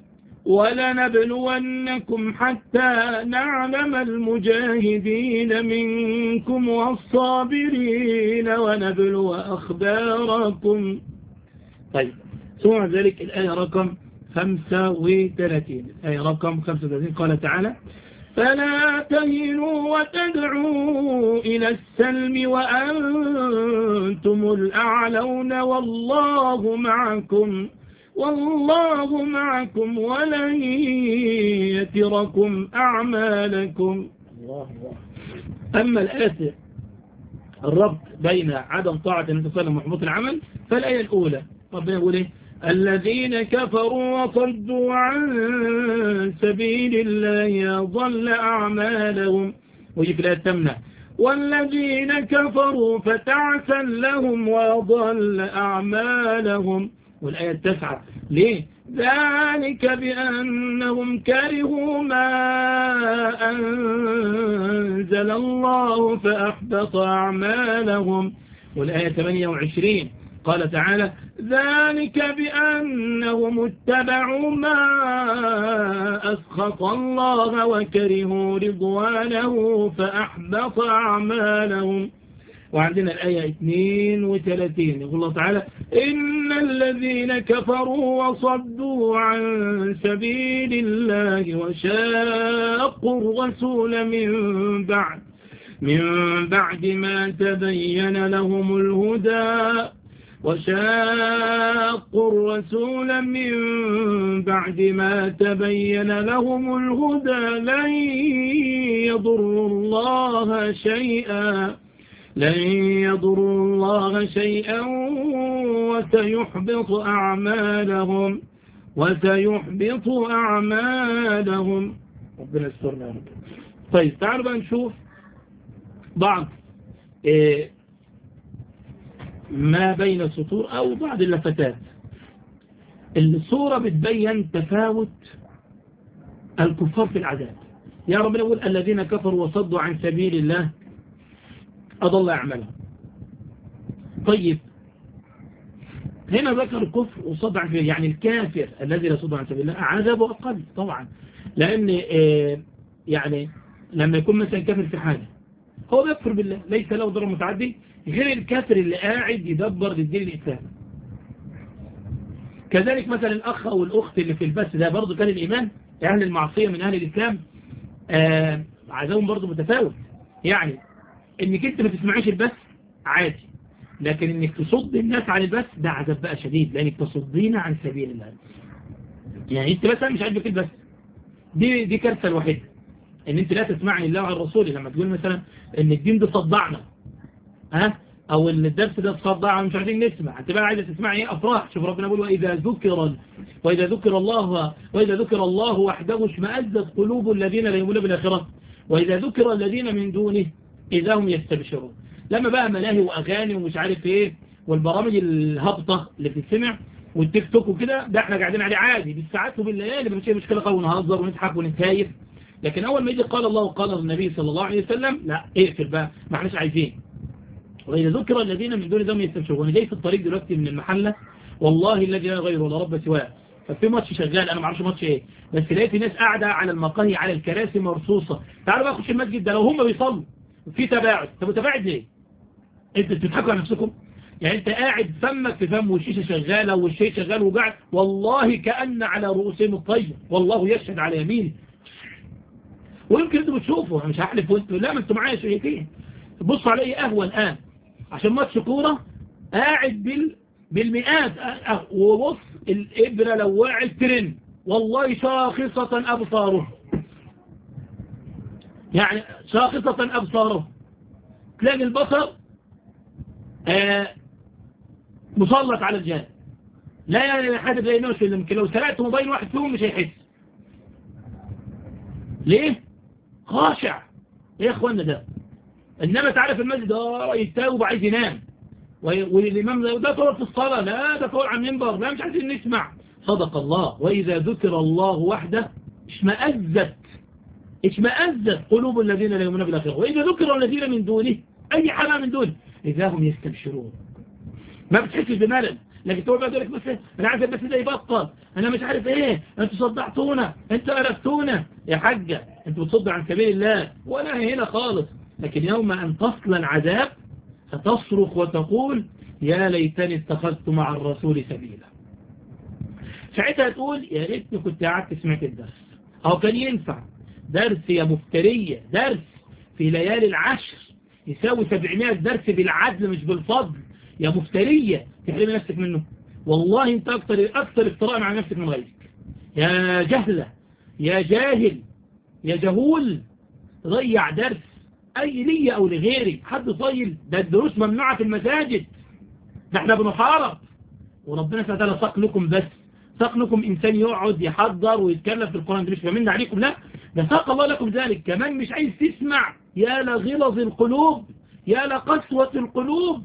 ولنبلونكم حتى نعلم المجاهدين منكم والصابرين ونبلو أخباركم طيب ثم ذلك الآية رقم 35 الآية رقم 35 قال تعالى فلا تهنوا وتدعوا إلى السلم وأنتم الأعلون والله معكم والله معكم ولن يتركم أعمالكم أما الآية الربط بين عدم طاعة النبي صلى الله عليه وسلم وحبوط العمل فالآية الأولى ربنا يقول إيه الذين كفروا وصدوا عن سبيل الله ضل أعمالهم ويجب لا تمنع والذين كفروا فتعسا لهم وضل أعمالهم والآية التسعة ليه ذلك بأنهم كرهوا ما أنزل الله فأحبط أعمالهم والآية 28 قال تعالى ذلك بأنهم اتبعوا ما أسخط الله وكرهوا رضوانه فأحبط أعمالهم وعندنا الآية 32 يقول الله تعالى إن الذين كفروا وصدوا عن سبيل الله وشاقوا الرسول من بعد من بعد ما تبين لهم الهدى وشاقوا الرسول من بعد ما تبين لهم الهدى لن يضروا الله شيئا لن يضروا الله شيئا وسيحبط أعمالهم وسيحبط أعمالهم ربنا يسترنا طيب تعالوا بقى نشوف بعض إيه ما بين السطور أو بعض اللفتات الصورة بتبين تفاوت الكفار في العذاب يا ربنا يقول الذين كفروا وصدوا عن سبيل الله أضل أعمالهم طيب هنا ذكر الكفر وصد عن سبيل يعني الكافر الذي لا يصد عن سبيل الله عذابه أقل طبعا لأن يعني لما يكون مثلا كافر في حاجة هو بيكفر بالله ليس له ضرر متعدي غير الكافر اللي قاعد يدبر للدين الإسلام كذلك مثلا الأخ أو الأخت اللي في البث ده برضه كان الإيمان أهل المعصية من أهل الإسلام آه عذابهم برضه متفاوت يعني انك انت ما تسمعيش البث عادي لكن انك تصد الناس عن البث ده عذاب بقى شديد لانك تصدين عن سبيل الله يعني انت مثلا مش عاجبك البث دي دي كارثه الوحيده ان انت لا تسمعني الله عن الرسول لما تقول مثلا ان الدين ده صدعنا ها او ان الدرس ده صدعنا مش عايزين نسمع انت بقى عايزه تسمعي ايه افراح شوف ربنا بيقول واذا ذكر واذا ذكر الله واذا ذكر الله وحده اشمئزت قلوب الذين لا يؤمنون بالاخره واذا ذكر الذين من دونه إذا هم يستبشرون لما بقى ملاهي وأغاني ومش عارف إيه والبرامج الهبطة اللي بتسمع والتيك توك وكده ده احنا قاعدين عليه عادي بالساعات وبالليالي مفيش مشكلة قوي ونهزر ونضحك ونتكايف لكن أول ما يجي قال الله وقال النبي صلى الله عليه وسلم لا اقفل بقى ما احناش عايزين وإذا ذكر الذين من دون ذم يستبشرون جاي في الطريق دلوقتي من المحلة والله الذي لا غيره ولا رب سواه ففي ماتش شغال انا ما اعرفش ماتش ايه بس لقيت ناس قاعده على المقاهي على الكراسي مرصوصه تعالوا بقى اخش المسجد ده لو هم بيصلوا في تباعد طب تباعد ليه انت بتضحكوا على نفسكم يعني انت قاعد فمك في فم والشيشه شغاله والشيء شغال وقاعد والله كأن على رؤوسهم الطير والله يشهد على يمينه ويمكن انتوا بتشوفوا مش هحلف وانتوا لا ما انتوا معايا شيئتين بصوا علي قهوه الان عشان ماتش كوره قاعد بال بالمئات وبص الابره لو وقعت ترن والله شاخصه ابصارهم يعني شاخصة أبصاره تلاقي البصر آه مسلط على الجهاز لا يعني حد زي نوش يمكن لو سرقت موبايل واحد فيهم مش هيحس ليه خاشع ايه يا اخوانا ده انما تعرف المسجد اه يتاوب عايز ينام والامام ده طول في الصلاة لا ده طول على المنبر لا مش عايزين نسمع صدق الله واذا ذكر الله وحده اشمأزت اشمأزت قلوب الذين لا يؤمنون بالآخرة وإذا ذكر الذين من دونه أي حاجة من دونه إذا هم يستبشرون ما بتحسش بملل لكن تقول بقى لك بس انا عارف بس ده يبطل انا مش عارف ايه انتوا صدعتونا انتوا قرفتونا يا حاجة انتوا بتصدوا عن سبيل الله ولا هنا خالص لكن يوم ان تصل العذاب ستصرخ وتقول يا ليتني اتخذت مع الرسول سبيلا ساعتها تقول يا ريتني كنت قعدت سمعت الدرس او كان ينفع درس يا مفترية درس في ليالي العشر يساوي 700 درس بالعدل مش بالفضل يا مفترية تحرمي نفسك منه والله انت اكثر اكثر افتراء على نفسك من غيرك يا جهلة يا جاهل يا جهول ضيع درس اي لي او لغيري حد طيل ده الدروس ممنوعة في المساجد ده احنا بنحارب وربنا سبحانه وتعالى ساق لكم بس ساق لكم انسان يقعد يحضر ويتكلم في القرآن ده مش فاهمين عليكم لا ده ساق الله لكم ذلك كمان مش عايز تسمع يا لغلظ القلوب يا لقسوة القلوب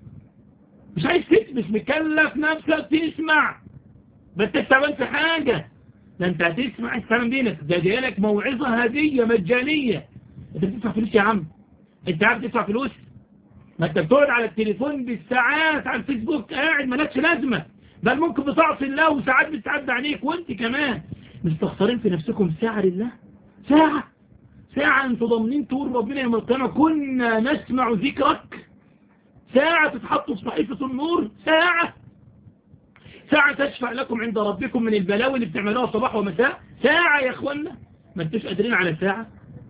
مش عايز مش مكلف نفسك تسمع بس تعبان في حاجة ده انت هتسمع الكلام دينك ده جايلك موعظة هدية مجانية انت بتدفع فلوس يا عم انت عارف تدفع فلوس ما انت بتقعد على التليفون بالساعات على الفيسبوك قاعد مالكش لازمة بل ممكن بتعصي الله وساعات بتعدى عليك وانت كمان مستخسرين في نفسكم ساعة لله ساعة ساعة انتوا ضامنين تقول ربنا يوم القيامة كنا نسمع ذكرك ساعة تتحطوا في صحيفة النور ساعة ساعة تشفع لكم عند ربكم من البلاوي اللي بتعملوها صباح ومساء ساعة يا اخوانا ما انتوش قادرين على ساعة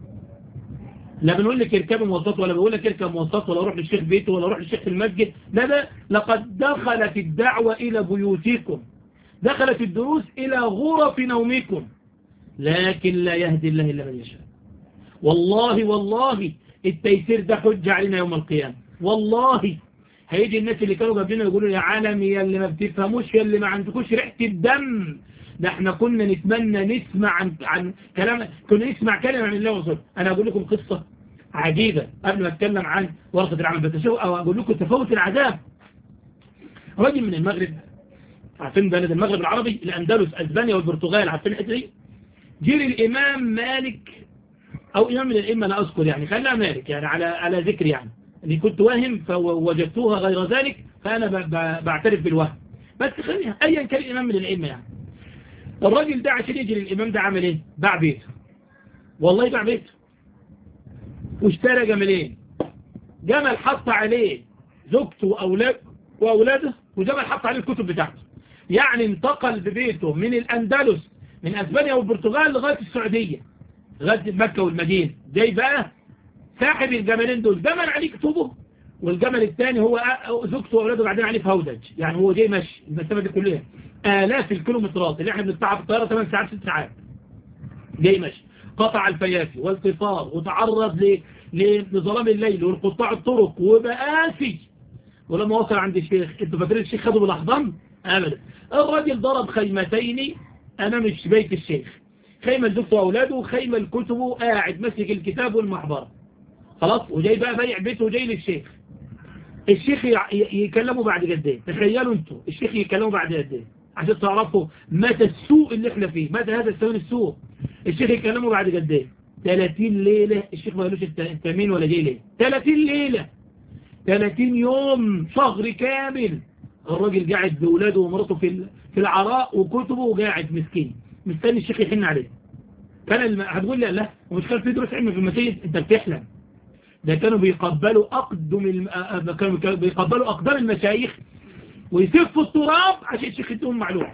لا بنقول لك اركب مواصلات ولا بقول لك اركب مواصلات ولا روح للشيخ بيته ولا روح للشيخ في المسجد لا لا لقد دخلت الدعوة إلى بيوتكم دخلت الدروس إلى غرف نومكم لكن لا يهدي الله إلا من يشاء والله والله التيسير ده حجة علينا يوم القيامة والله هيجي الناس اللي كانوا جابلنا يقولوا يا عالم يا اللي ما بتفهموش يا اللي ما عندكوش ريحة الدم ده احنا كنا نتمنى نسمع عن, عن كلام كنا نسمع كلمة عن الله ورسوله انا اقول لكم قصة عجيبة قبل ما اتكلم عن ورقة العمل بتشوف او اقول لكم تفاوت العذاب راجل من المغرب عارفين بلد المغرب العربي الاندلس اسبانيا والبرتغال عارفين الحته دي جيل الامام مالك او امام من الائمه انا اذكر يعني خليها مالك يعني على على ذكر يعني اللي كنت واهم فوجدتوها غير ذلك فانا بعترف بالوهم بس خليها ايا كان الامام من الائمه يعني الراجل ده عشان يجي للإمام ده عمل ايه باع بيته والله باع بيته واشترى جملين جمل حط عليه زوجته وأولاد وأولاده وجمل حط عليه الكتب بتاعته يعني انتقل ببيته من الأندلس من أسبانيا والبرتغال لغاية السعودية لغاية مكة والمدينة جاي بقى صاحب الجملين دول جمل عليه كتبه والجمل الثاني هو زوجته وأولاده بعدين عليه فهودج يعني هو جاي ماشي المسافة دي كلها آلاف الكيلومترات اللي احنا بنطلعها في الطيارة 8 ساعات 6 ساعات جاي ماشي قطع الفيافي والقطار وتعرض لظلام الليل والقطاع الطرق وبقاسي ولما وصل عند الشيخ انتوا فاكرين الشيخ خده بالاحضان ابدا الراجل ضرب خيمتين امام بيت الشيخ خيمة زوجته واولاده وخيمة الكتب قاعد ماسك الكتاب والمحبرة خلاص وجاي بقى بيع بيته وجاي للشيخ الشيخ يكلمه بعد قد ايه تخيلوا انتوا الشيخ يكلمه بعد قد ايه عشان تعرفوا متى السوء اللي احنا فيه متى هذا السوء السوء الشيخ يكلمه بعد قد ايه 30 ليلة الشيخ ما قالوش انت مين ولا جاي ليه 30 ليلة 30 يوم شهر كامل الراجل قاعد بولاده ومراته في في العراء وكتبه وقاعد مسكين مستني الشيخ يحن عليه كان الم... هتقول لي لا ومش كان في دروس علم في المساجد انت بتحلم ده كانوا بيقبلوا اقدم الم... كانوا بيقبلوا اقدام المشايخ ويسفوا التراب عشان الشيخ يديهم معلومه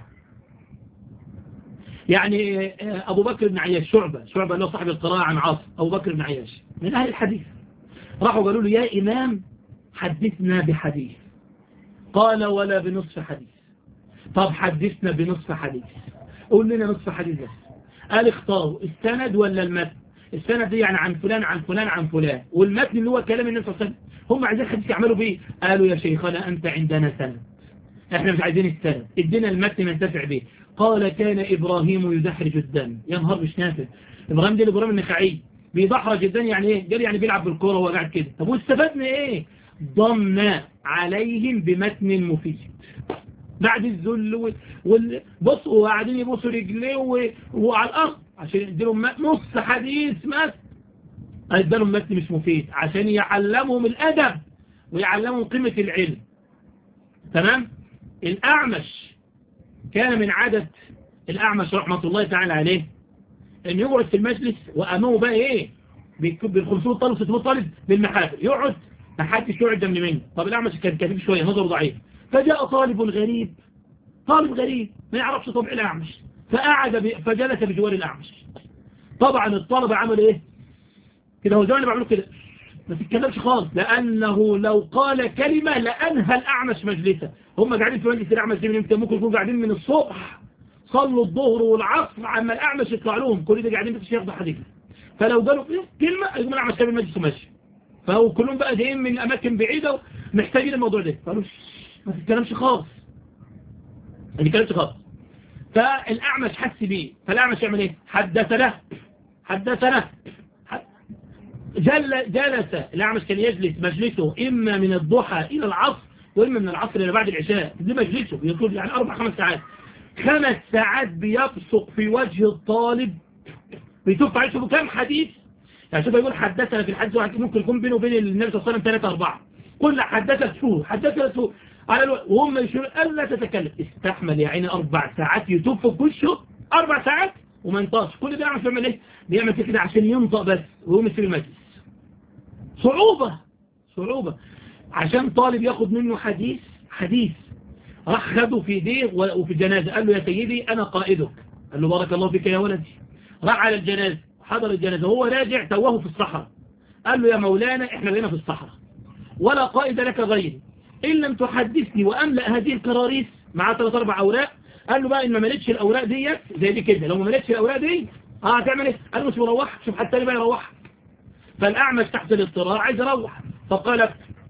يعني أبو بكر بن عياش شعبة شعبة اللي هو صاحب القراءة عن عاصم أبو بكر بن عياش من أهل الحديث راحوا قالوا له يا إمام حدثنا بحديث قال ولا بنصف حديث طب حدثنا بنصف حديث قول لنا نصف حديث بس قال اختاروا السند ولا المتن السند دي يعني عن فلان عن فلان عن فلان والمتن اللي هو كلام النبي صلى الله عليه وسلم هم عايزين حديث يعملوا بيه قالوا يا شيخنا أنت عندنا سند احنا مش عايزين السند ادينا المتن ننتفع به قال كان إبراهيم يدحرج الدم يا نهار مش نافع إبراهيم دي الإبراهيم النخعي بيدحرج الدم يعني ايه قال يعني بيلعب بالكرة وهو قاعد كده طب واستفدنا ايه ضمنا عليهم بمتن مفيد بعد الذل وال... وال... بصوا وقاعدين يبصوا رجليه و... وعلى الأرض عشان يديلهم نص حديث مس ادالهم متن مش مفيد عشان يعلمهم الأدب ويعلمهم قيمة العلم تمام الأعمش كان من عادة الأعمش رحمة الله تعالى عليه أن يقعد في المجلس وأمامه بقى إيه بالخمسون طالب 600 طالب بالمحافل يقعد ما حدش يقعد جنب منه طب الأعمش كان كثيف شوية نظره ضعيف فجاء طالب غريب طالب غريب ما يعرفش طبع الأعمش فقعد ب... فجلس بجوار الأعمش طبعا الطلبة عملوا إيه كده هو زمان بيعملوا كده ما تتكلمش خالص لأنه لو قال كلمة لأنهى الأعمش مجلسه هم قاعدين في مجلس الأعمش دي من امتى ممكن يكونوا قاعدين من الصبح صلوا الظهر والعصر عما الأعمش يطلع لهم كل ده قاعدين في ياخدوا حديث فلو قالوا كلمة يقوم الأعمش ساب المجلس وماشي فهو كلهم بقى جايين من أماكن بعيدة محتاجين الموضوع ده قالوا ما تتكلمش خالص ما تتكلمش خالص فالأعمش حس بيه فالأعمش يعمل ايه حدثنا حدثنا جل جلس الأعمش كان يجلس مجلسه إما من الضحى إلى العصر وإما من العصر إلى بعد العشاء دي مجلسه يطول يعني أربع خمس ساعات خمس ساعات بيبصق في وجه الطالب بيشوف عايشه كام حديث يعني شوف يقول حدثنا في الحديث واحد ممكن يكون بينه وبين النبي صلى الله عليه وسلم ثلاثة أربعة كل حدثت شو حدثت شو على الو... وهم يشيرون ألا تتكلم استحمل يا عيني أربع ساعات يتوب في وشه أربع ساعات وما ينطقش كل ده يعمل يعمل إيه بيعمل كده عشان ينطق بس وهو مش في المجلس صعوبة صعوبة عشان طالب ياخد منه حديث حديث راح خده في ايديه وفي الجنازة قال له يا سيدي أنا قائدك قال له بارك الله فيك يا ولدي راح على الجنازة حضر الجنازة هو راجع توه في الصحراء قال له يا مولانا احنا بقينا في الصحراء ولا قائد لك غيري إن لم تحدثني وأملأ هذه الكراريس مع ثلاث أربع أوراق قال له بقى إن ما ملتش الأوراق ديت زي دي كده لو ما ملتش الأوراق دي اه هتعمل ايه قال له مش مروح شوف حتى بقى يروح فالأعمش تحت الاضطرار عايز يروح فقال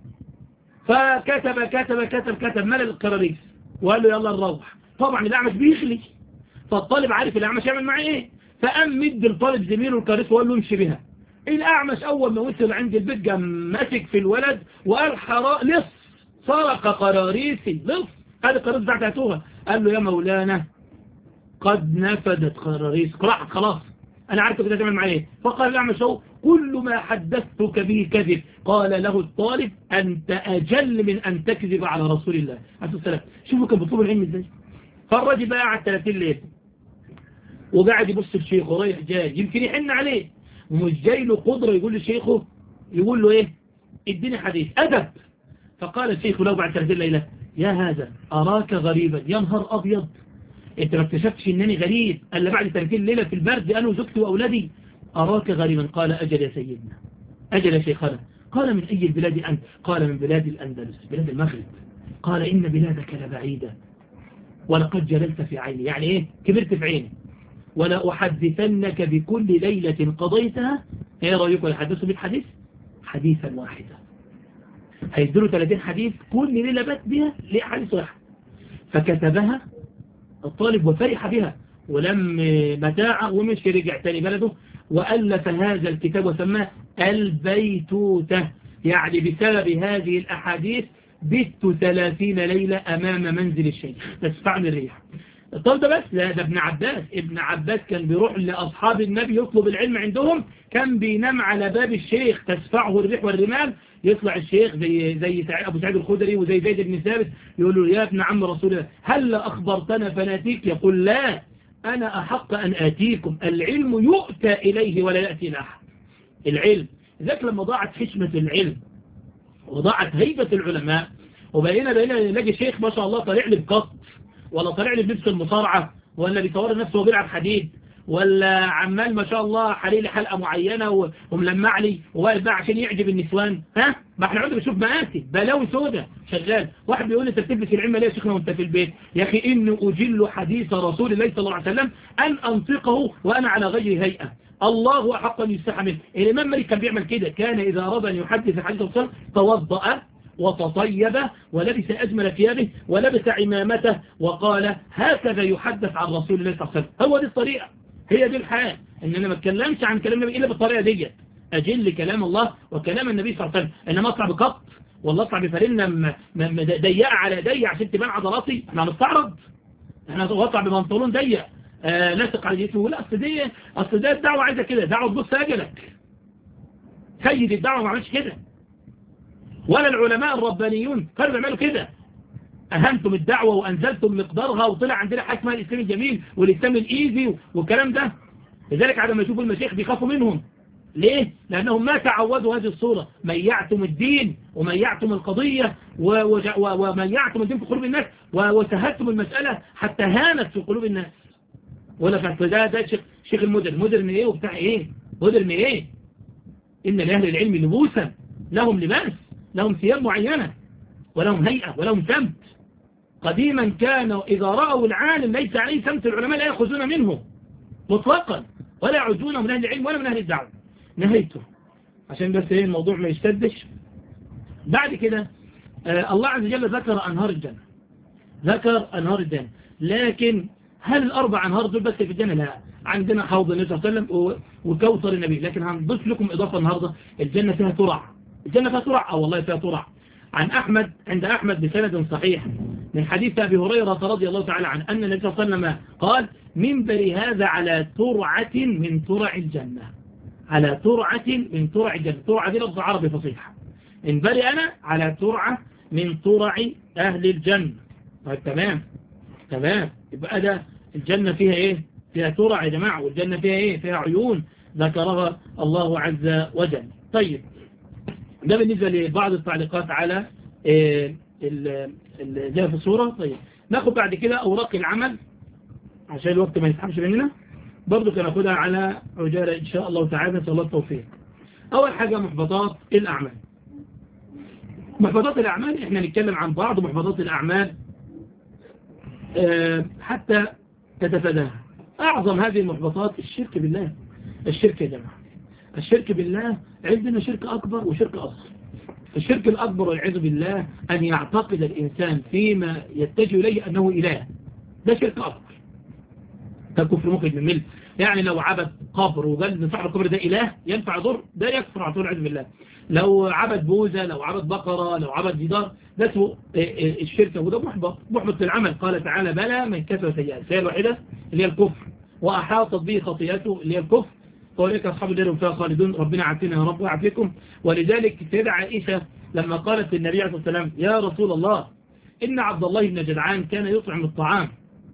فكتب كتب كتب كتب ملل الكراريس وقال له يلا نروح طبعا الأعمش بيخلي فالطالب عارف الأعمش يعمل معاه ايه فقام مد الطالب زميله الكراريس وقال له امشي بها الأعمش أول ما وصل عند البيت قام ماسك في الولد وقال حراء لص سرق قراريسي لص هذه القراريس بتاعتها قال له يا مولانا قد نفدت قراريس راحت خلاص أنا عارف كده تعمل معايا ايه فقال الأعمش هو كل ما حدثتك به كذب قال له الطالب أنت أجل من أن تكذب على رسول الله عليه السلام شوفوا كان بطلب العلم ازاي فالراجل بقى قعد 30 ليله وقاعد يبص لشيخه رايح جاي يمكن يحن عليه ومش جاي له قدرة يقول لشيخه يقول له ايه اديني حديث أدب فقال الشيخ له بعد 30 ليلة يا هذا أراك غريبا يا نهار أبيض انت ما اكتشفتش انني غريب الا بعد 30 ليلة في البرد انا وزوجتي واولادي اراك غريبا قال اجل يا سيدنا اجل يا شيخنا قال من اي البلاد انت قال من بلاد الاندلس بلاد المغرب قال ان بلادك لبعيدة ولقد جللت في عيني يعني ايه كبرت في عيني ولا احدثنك بكل ليلة قضيتها ايه رأيكم الحدث بالحديث حديثا واحدا هيدلوا 30 حديث كل ليلة بات بها لحديث واحد فكتبها الطالب وفرح بها ولم متاعه ومش رجع تاني بلده وألف هذا الكتاب وسماه البيتوتة يعني بسبب هذه الأحاديث بت ثلاثين ليلة أمام منزل الشيخ تسفعني الريح الطالب ده بس لا ده ابن عباس ابن عباس كان بيروح لأصحاب النبي يطلب العلم عندهم كان بينام على باب الشيخ تسفعه الريح والرمال يطلع الشيخ زي زي أبو سعيد الخدري وزي زيد بن ثابت يقول له يا ابن عم رسول الله هل أخبرتنا فناتيك يقول لا أنا أحق أن آتيكم العلم يؤتى إليه ولا يأتي لأحد العلم ذاك لما ضاعت حشمة العلم وضاعت هيبة العلماء وبقينا بقينا نلاقي شيخ ما شاء الله طالع لي بقط ولا طالع لي بلبس المصارعة ولا بيصور نفسه وبيلعب حديد ولا عمال ما شاء الله حالي لي حلقة معينة وملمع لي وواقف بقى عشان يعجب النسوان ها ما احنا عندنا بنشوف مآسي بلاوي سودة شغال واحد بيقول لي انت بتلبس العلم ليه يا شيخنا وانت في البيت يا اخي اني اجل حديث رسول الله صلى الله عليه وسلم ان انطقه وانا على غير هيئة الله احق ان يستحى منه الامام مالك كان بيعمل كده كان اذا اراد ان يحدث حديث الرسول توضأ وتطيب ولبس أجمل ثيابه ولبس عمامته وقال هكذا يحدث عن رسول الله صلى الله عليه وسلم هو دي الطريقة هي دي الحياة ان انا ما اتكلمش عن كلام النبي الا بالطريقة دي اجل كلام الله وكلام النبي صلى الله عليه وسلم انما اطلع بقط والله اطلع بفرنة ضيقة على ضيق عشان تبان عضلاتي احنا هنستعرض احنا اطلع ببنطلون ضيق آه لاصق على جسمه لا اصل دي اصل ده الدعوة عايزة كده دعوة تبص اجلك سيد الدعوة ما عملش كده ولا العلماء الربانيون كانوا بيعملوا كده أهمتم الدعوة وأنزلتم مقدارها وطلع عندنا حكمة الإسلام الجميل والإسلام الإيزي والكلام ده لذلك عندما يشوفوا المشايخ بيخافوا منهم ليه؟ لأنهم ما تعودوا هذه الصورة ميعتم الدين وميعتم القضية وميعتم الدين في قلوب الناس وسهلتم المسألة حتى هانت في قلوب الناس ولا في ده ده شيخ, شيخ المدر مدر من ايه وبتاع ايه مدر من ايه إن لأهل العلم نبوسا لهم لباس لهم ثياب معينة ولهم هيئة ولهم سمت قديما كانوا إذا رأوا العالم ليس عليه سمت العلماء لا يأخذون منه مطلقا ولا يعدونه من أهل العلم ولا من أهل الدعوة نهيته عشان بس ايه الموضوع ما يشتدش بعد كده آه الله عز وجل ذكر أنهار الجنة ذكر أنهار الجنة لكن هل الأربع أنهار دول بس في الجنة لا عندنا حوض النبي صلى الله عليه وسلم وكوثر النبي لكن هنضيف لكم إضافة النهاردة الجنة فيها ترع الجنة فيها ترع أو والله فيها ترع عن أحمد عند أحمد بسند صحيح من حديث أبي هريرة رضي الله تعالى عنه أن النبي صلى الله عليه وسلم قال منبري هذا على ترعة من ترع الجنة على ترعة من ترع الجنة ترعة دي لفظ عربي فصيح منبري أنا على ترعة من ترع أهل الجنة طيب تمام تمام يبقى ده الجنة فيها إيه فيها ترع يا جماعة والجنة فيها إيه فيها عيون ذكرها الله عز وجل طيب ده بالنسبة لبعض التعليقات على اللي جاء في الصورة طيب ناخد بعد كده أوراق العمل عشان الوقت ما يسحبش مننا برضو كان أخدها على عجالة إن شاء الله تعالى نسأل الله التوفيق أول حاجة محبطات الأعمال محبطات الأعمال إحنا نتكلم عن بعض محبطات الأعمال حتى تتفاداها أعظم هذه المحبطات الشرك بالله الشرك يا جماعة الشرك بالله عندنا شرك أكبر وشرك أصغر الشرك الأكبر والعياذ بالله أن يعتقد الإنسان فيما يتجه إليه أنه إله ده شرك أكبر ده كفر مخرج من ملك يعني لو عبد قبر وقال ان صاحب القبر ده إله ينفع ضر ده يكفر على طول العياذ بالله لو عبد بوزة لو عبد بقرة لو عبد جدار ده اسمه الشرك وده محبط محبط للعمل قال تعالى بلى من كسر سيئات السيئة الوحيدة اللي هي الكفر وأحاطت به خطيئته اللي هي الكفر وإليك أصحاب الدار فيها خالدون ربنا عافينا يا رب وعافيكم ولذلك سيدة عائشة لما قالت للنبي عليه الصلاة والسلام يا رسول الله إن عبد الله بن جدعان كان يطعم الطعام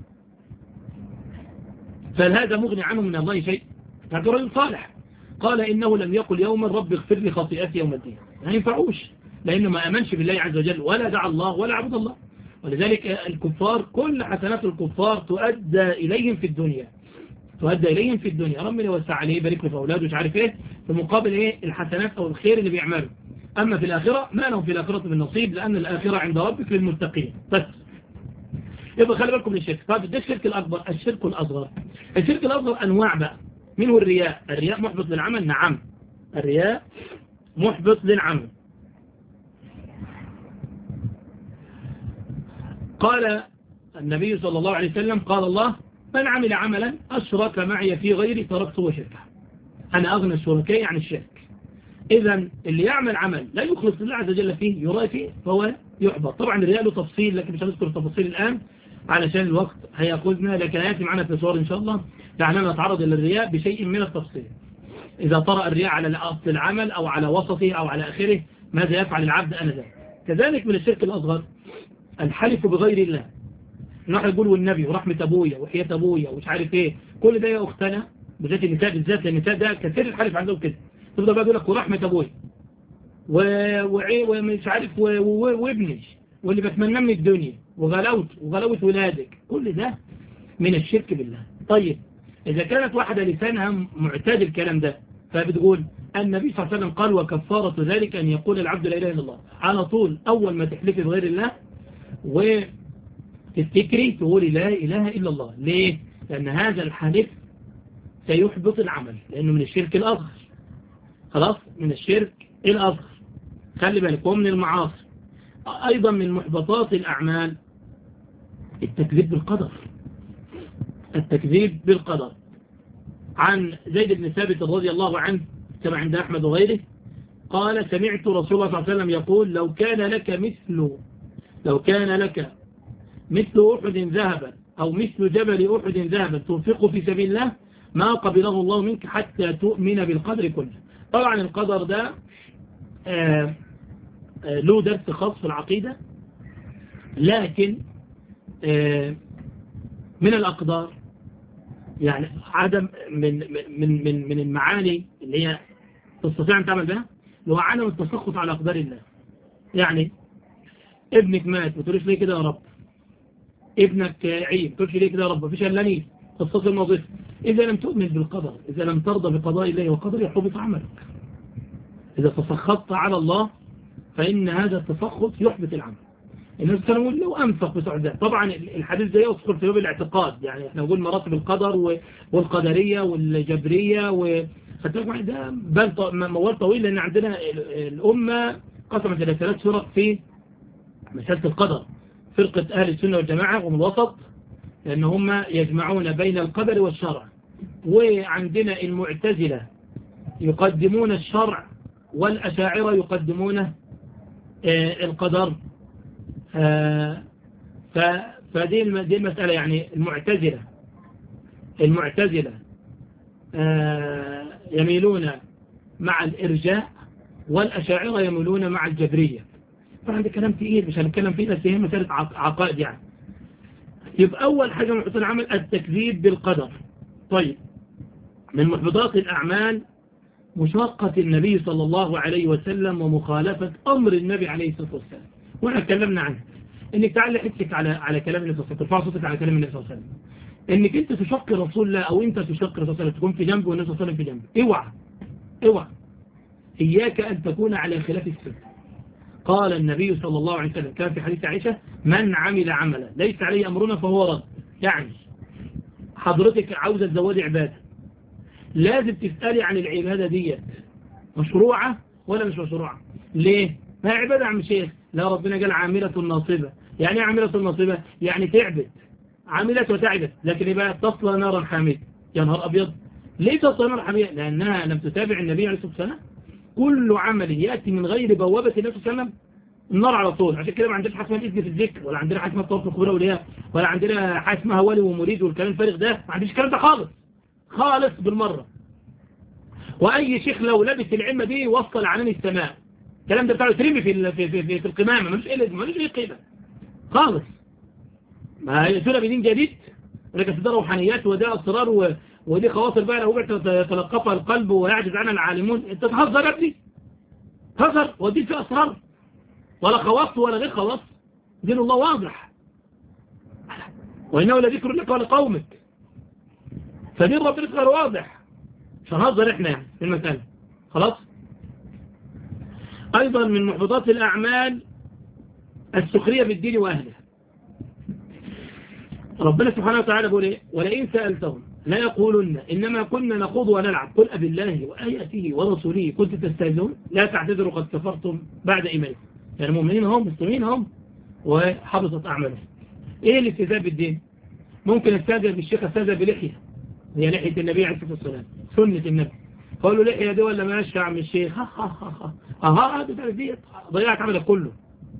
فهل هذا مغني عنه من الله شيء هذا رجل صالح قال إنه لم يقل يوما رب اغفر لي خطيئتي يوم الدين ما ينفعوش لأنه ما أمنش بالله عز وجل ولا دعا الله ولا عبد الله ولذلك الكفار كل حسنات الكفار تؤدى إليهم في الدنيا تؤدى إليهم في الدنيا ربنا يوسع عليه يبارك له في أولاده مش عارف إيه في مقابل إيه الحسنات أو الخير اللي بيعمله أما في الآخرة ما لهم في الآخرة من نصيب لأن الآخرة عند ربك للمتقين بس يبقى خلي بالكم من الشرك طيب ده الشرك الأكبر الشرك الأصغر الشرك الأصغر أنواع بقى من هو الرياء الرياء محبط للعمل نعم الرياء محبط للعمل قال النبي صلى الله عليه وسلم قال الله من عمل عملا أشرك معي في غيري تركته وشركه أنا أغنى الشركاء عن الشرك إذا اللي يعمل عمل لا يخلص لله عز وجل فيه يرى فيه فهو يحبط طبعا الرياء له تفصيل لكن مش هنذكر التفاصيل الآن علشان الوقت هيأخذنا لكن هيأتي معنا في صور إن شاء الله دعنا نتعرض إلى الرياء بشيء من التفصيل إذا طرأ الرياء على أصل العمل أو على وسطه أو على آخره ماذا يفعل العبد أنذاك كذلك من الشرك الأصغر الحلف بغير الله نحن نقول والنبي ورحمة أبويا وحياة أبويا ومش عارف إيه كل ده يا أختنا بالذات النساء بالذات لأن النساء ده كثير الحلف عندهم كده تفضل بقى يقول لك ورحمة أبويا ومش عارف وابني واللي بتمنى من الدنيا وغلاوت وغلاوة ولادك كل ده من الشرك بالله طيب إذا كانت واحدة لسانها معتاد الكلام ده فبتقول النبي صلى الله عليه وسلم قال وكفارة ذلك أن يقول العبد لا إله إلا الله على طول أول ما تحلفي بغير الله وتفتكري تقولي لا إله إلا الله ليه؟ لأن هذا الحلف سيحبط العمل لأنه من الشرك الأصغر خلاص من الشرك الأصغر خلي بالك ومن المعاصي أيضا من محبطات الأعمال التكذيب بالقدر التكذيب بالقدر عن زيد بن ثابت رضي الله عنه كما عند أحمد وغيره قال سمعت رسول الله صلى الله عليه وسلم يقول لو كان لك مثل لو كان لك مثل أحد ذهبا أو مثل جبل أحد ذهبا تنفق في سبيل الله ما قبله الله منك حتى تؤمن بالقدر كله طبعا القدر ده آآ آآ له درس خاص في العقيدة لكن من الأقدار يعني عدم من من من من المعاني اللي هي تستطيع أن تعمل بها اللي هو عدم التسخط على أقدار الله يعني ابنك مات ما تقولش ليه كده يا رب ابنك عيب ما تقولش ليه كده يا رب مفيش الا نيل تستطيع الوظيفه إذا لم تؤمن بالقدر إذا لم ترضى بقضاء الله وقدره يحبط عملك إذا تسخطت على الله فإن هذا التسخط يحبط العمل الناس كانوا يقول لو أنفق بسعداء طبعا الحديث ده يدخل في باب الاعتقاد يعني احنا نقول مراتب القدر والقدرية والجبرية و ده بل موال طويل لأن عندنا الأمة قسمت إلى ثلاث فرق في مسألة القدر فرقة أهل السنة والجماعة ومن الوسط لأن هم يجمعون بين القدر والشرع وعندنا المعتزلة يقدمون الشرع والأشاعرة يقدمون آه، القدر آه، فدي المسألة يعني المعتزلة المعتزلة آه، يميلون مع الإرجاء والأشاعرة يميلون مع الجبرية طبعا ده كلام تقيل مش هنتكلم فيه بس هي مسألة عقائد يعني يبقى أول حاجة من محبطات العمل التكذيب بالقدر طيب من محبطات الأعمال مشاقة النبي صلى الله عليه وسلم ومخالفة أمر النبي عليه الصلاة والسلام واحنا اتكلمنا عنه انك تعلي حسك على على كلام النبي صلى الله عليه وسلم ترفع صوتك على كلام النبي صلى الله عليه وسلم انك انت تشق رسول الله او انت تشق رسول الله تكون في جنبه والنبي صلى الله عليه وسلم في جنبه اوعى اوعى اياك ان تكون على خلاف السنه قال النبي صلى الله عليه وسلم كان في حديث عائشة من عمل عملا ليس عليه أمرنا فهو رد يعني حضرتك عاوزة تزودي عبادة لازم تسألي عن العبادة دي مشروعة ولا مش مشروعة ليه ما هي عبادة عم شيخ لا ربنا قال عاملة ناصبة يعني ايه عاملة ناصبة يعني تعبت عاملة وتعبت لكن يبقى تصلى نارا حامية يا نهار أبيض ليه تصلى نارا حامية لأنها لم تتابع النبي عليه الصلاة والسلام كل عمل يأتي من غير بوابة النبي صلى الله عليه وسلم النار على طول عشان كده ما عندناش حاجه اسمها الاذن في الذكر ولا عندنا حاجه اسمها الطواف الكبرى وليها ولا عندنا حاجه اسمها ولي ومريد والكلام الفارغ ده ما عنديش الكلام ده خالص خالص بالمره واي شيخ لو لبس العمه دي وصل عنان السماء الكلام ده بتاعه ترمي في في في, في القمامه ملوش ايه لازمه ملوش ايه قيمه خالص ما هي سوره بدين جديد ولكن ده روحانيات وده اسرار ودي خواطر بقى لو يتلقفها القلب ويعجز عنها العالمون انت تهزر يا ابني هزر ودي في اسرار ولا خواص ولا غير خواص دين الله واضح وإنه لذكر لك ولقومك فدين ربنا غير واضح مش هنهزر احنا يعني في المسألة خلاص أيضا من محبطات الأعمال السخرية بالدين وأهله ربنا سبحانه وتعالى بيقول ايه ولئن سألتهم لا يقولن إنما كنا نخوض ونلعب قل أبي الله وآياته ورسوله كنت تستهزئون لا تعتذروا قد كفرتم بعد إيمانكم يعني مؤمنين هم مسلمين هم وحبطت أعمالهم إيه الاستهزاء بالدين ممكن استهزئ بالشيخ استهزئ بلحية هي لحية النبي عليه الصلاة والسلام سنة النبي قالوا لحية دي ولا ماشي يا عم الشيخ ها ها ها ها ها ها دي ضيعت عملك كله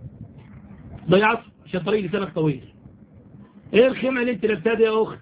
ضيعت عشان طريق لسانك طويل ايه الخيمة اللي انت لابسها دي يا اخت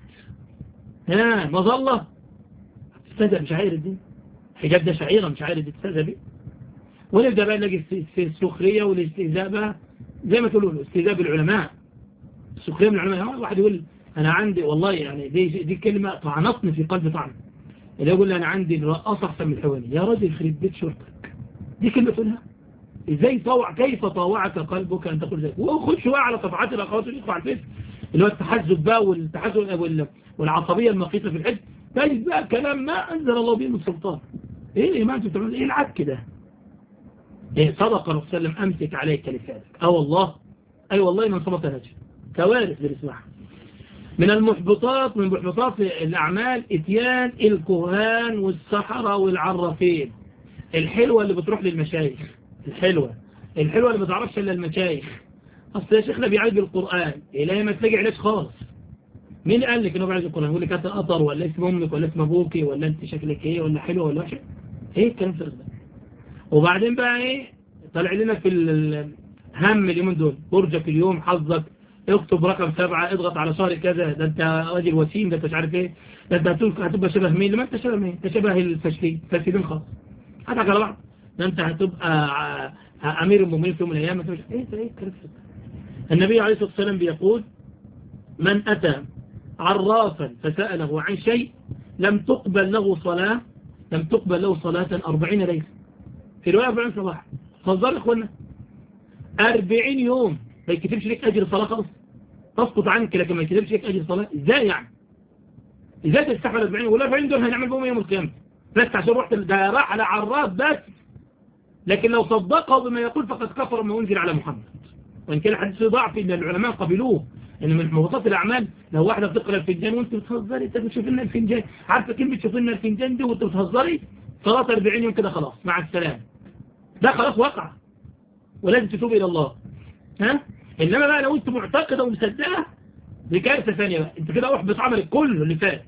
ها مظلة تستهزئ بشعائر الدين حجاب ده شعيرة مش عارف تستهزئ بيه ونبدأ بقى نلاقي السخرية والاستهزاء بقى زي ما تقولوا الاستهزاء بالعلماء السخرية من العلماء واحد يقول أنا عندي والله يعني دي, دي كلمة طعنتني في قلب طعن اللي يقول لي أنا عندي الرقاصة أحسن من الحواني يا راجل خريب بيت شرطك دي كلمة تقولها ازاي طوع كيف طاوعك قلبك أن تقول ذلك وخد شوية على صفحات الأخوات اللي على الفيس اللي هو التحزب بقى والتحزب والعصبية المقيتة في الحج تجد بقى كلام ما أنزل الله به من سلطان ايه ما انتوا بتعملوا ايه العك ده إيه صدق الرسول صلى الله عليه وسلم أمسك عليك لسانك اه والله أي أيوة والله من صمت نجم كوارث بنسمعها من المحبطات من محبطات الأعمال اتيان الكهان والسحرة والعرافين الحلوة اللي بتروح للمشايخ الحلوة الحلوة اللي ما تعرفش إلا المشايخ أصل يا شيخنا بيعالج بالقرآن إلهي ما تلاقي علاج خالص مين قال لك إنه بيعالج بالقرآن يقول لك أنت قطر ولا اسم أمك ولا اسم أبوكي ولا أنت شكلك إيه ولا حلوة ولا وحشة إيه الكلام في ده وبعدين بقى ايه طلع لنا في الهم اليومين دول برجك اليوم حظك اكتب رقم سبعة اضغط على شهر كذا ده انت راجل وسيم ده انت مش عارف ايه ده انت هتبقى شبه مين لما انت شبه مين انت شبه الفاشلين فاسدين خالص هتحك على بعض ده انت هتبقى امير المؤمنين في يوم من الايام انت مش ايه ايه النبي عليه الصلاه والسلام بيقول من اتى عرافا فسأله عن شيء لم تقبل له صلاة لم تقبل له صلاة أربعين ليلة في رواية 40 صباح فالظاهر اخوانا 40 يوم ما يكتبش لك اجر صلاة خالص تسقط عنك لكن ما يكتبش لك اجر صلاة ازاي يعني ازاي تستحمل 40 ولا 40 دول هنعمل بهم يوم القيامة بس عشان رحت ده راح على عراف بس لكن لو صدقه بما يقول فقد كفر ما أنزل على محمد وإن كان الحديث ضعف إن العلماء قبلوه إن من محبطات الأعمال لو واحدة بتقرأ الفنجان وأنت بتهزري أنت بتشوف لنا الفنجان عارفة كلمة تشوف لنا الفنجان دي وأنت بتهزري صلاة 40 يوم كده خلاص مع السلامة ده خلاص وقع ولازم تتوب إلى الله ها إنما بقى لو أنت معتقدة ومصدقة دي كارثة ثانية بقى أنت كده أحبط عملك كله اللي فات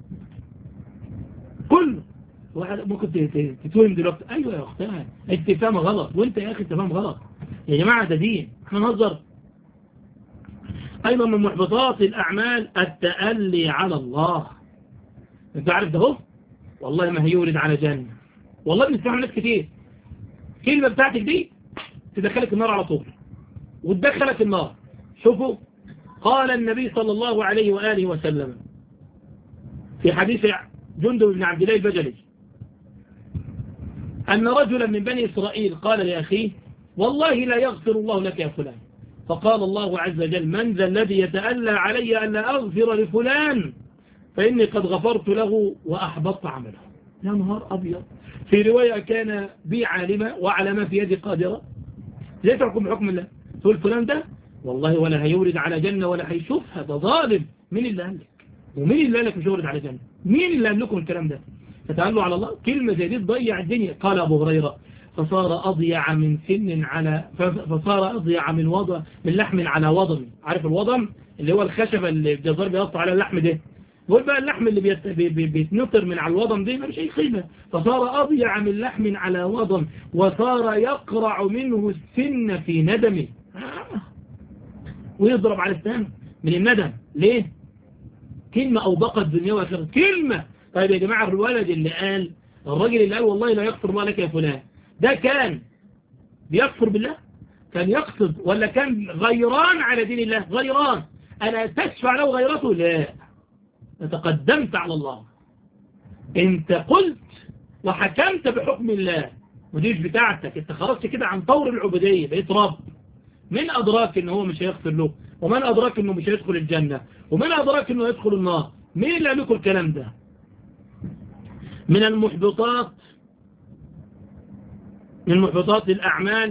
كله واحد ممكن تتوهم دلوقتي أيوة يا أختها أنت فاهمة غلط وأنت يا أخي أنت فاهم غلط يا جماعة ده دين احنا نهزر أيضا من محبطات الأعمال التألي على الله أنت عارف ده هو والله ما هيورد على جنة والله بنسمعها ناس كتير الكلمة بتاعتك دي تدخلك النار على طول وتدخلك النار شوفوا قال النبي صلى الله عليه وآله وسلم في حديث جندب بن عبد الله البجلي أن رجلا من بني إسرائيل قال لأخيه والله لا يغفر الله لك يا فلان فقال الله عز وجل من ذا الذي يتألى علي أن لا أغفر لفلان فإني قد غفرت له وأحبطت عمله يا نهار أبيض في رواية كان بي عالمة وعلى ما في يدي قادرة ليه تحكم بحكم الله تقول فلان ده والله ولا هيورد على جنة ولا هيشوفها ده ظالم مين اللي قال لك ومين اللي قال لك مش هيورد على جنة مين اللي قال لكم الكلام ده فتعالوا على الله كلمة زي دي تضيع الدنيا قال أبو هريرة فصار أضيع من سن على فصار أضيع من وضع من لحم على وضم عارف الوضم اللي هو الخشبة اللي الجزار بيقطع على اللحم ده قول بقى اللحم اللي بيت... بي... بي... بيتنطر من على الوضم دي مش أي قيمة فصار أضيع من لحم على وضم وصار يقرع منه السن في ندمه آه. ويضرب على السن من الندم ليه كلمة أوبقت دنيا وآخرة كلمة طيب يا جماعة الولد اللي قال الراجل اللي قال والله لا يغفر الله لك يا فلان ده كان بيكفر بالله كان يقصد ولا كان غيران على دين الله غيران أنا تشفع له غيرته لا تقدمت على الله انت قلت وحكمت بحكم الله وديش بتاعتك انت خرجت كده عن طور العبودية بقيت رب من أدراك انه هو مش هيغفر له ومن أدراك انه مش هيدخل الجنة ومن أدراك انه يدخل النار مين اللي قال الكلام ده من المحبطات من محبطات الأعمال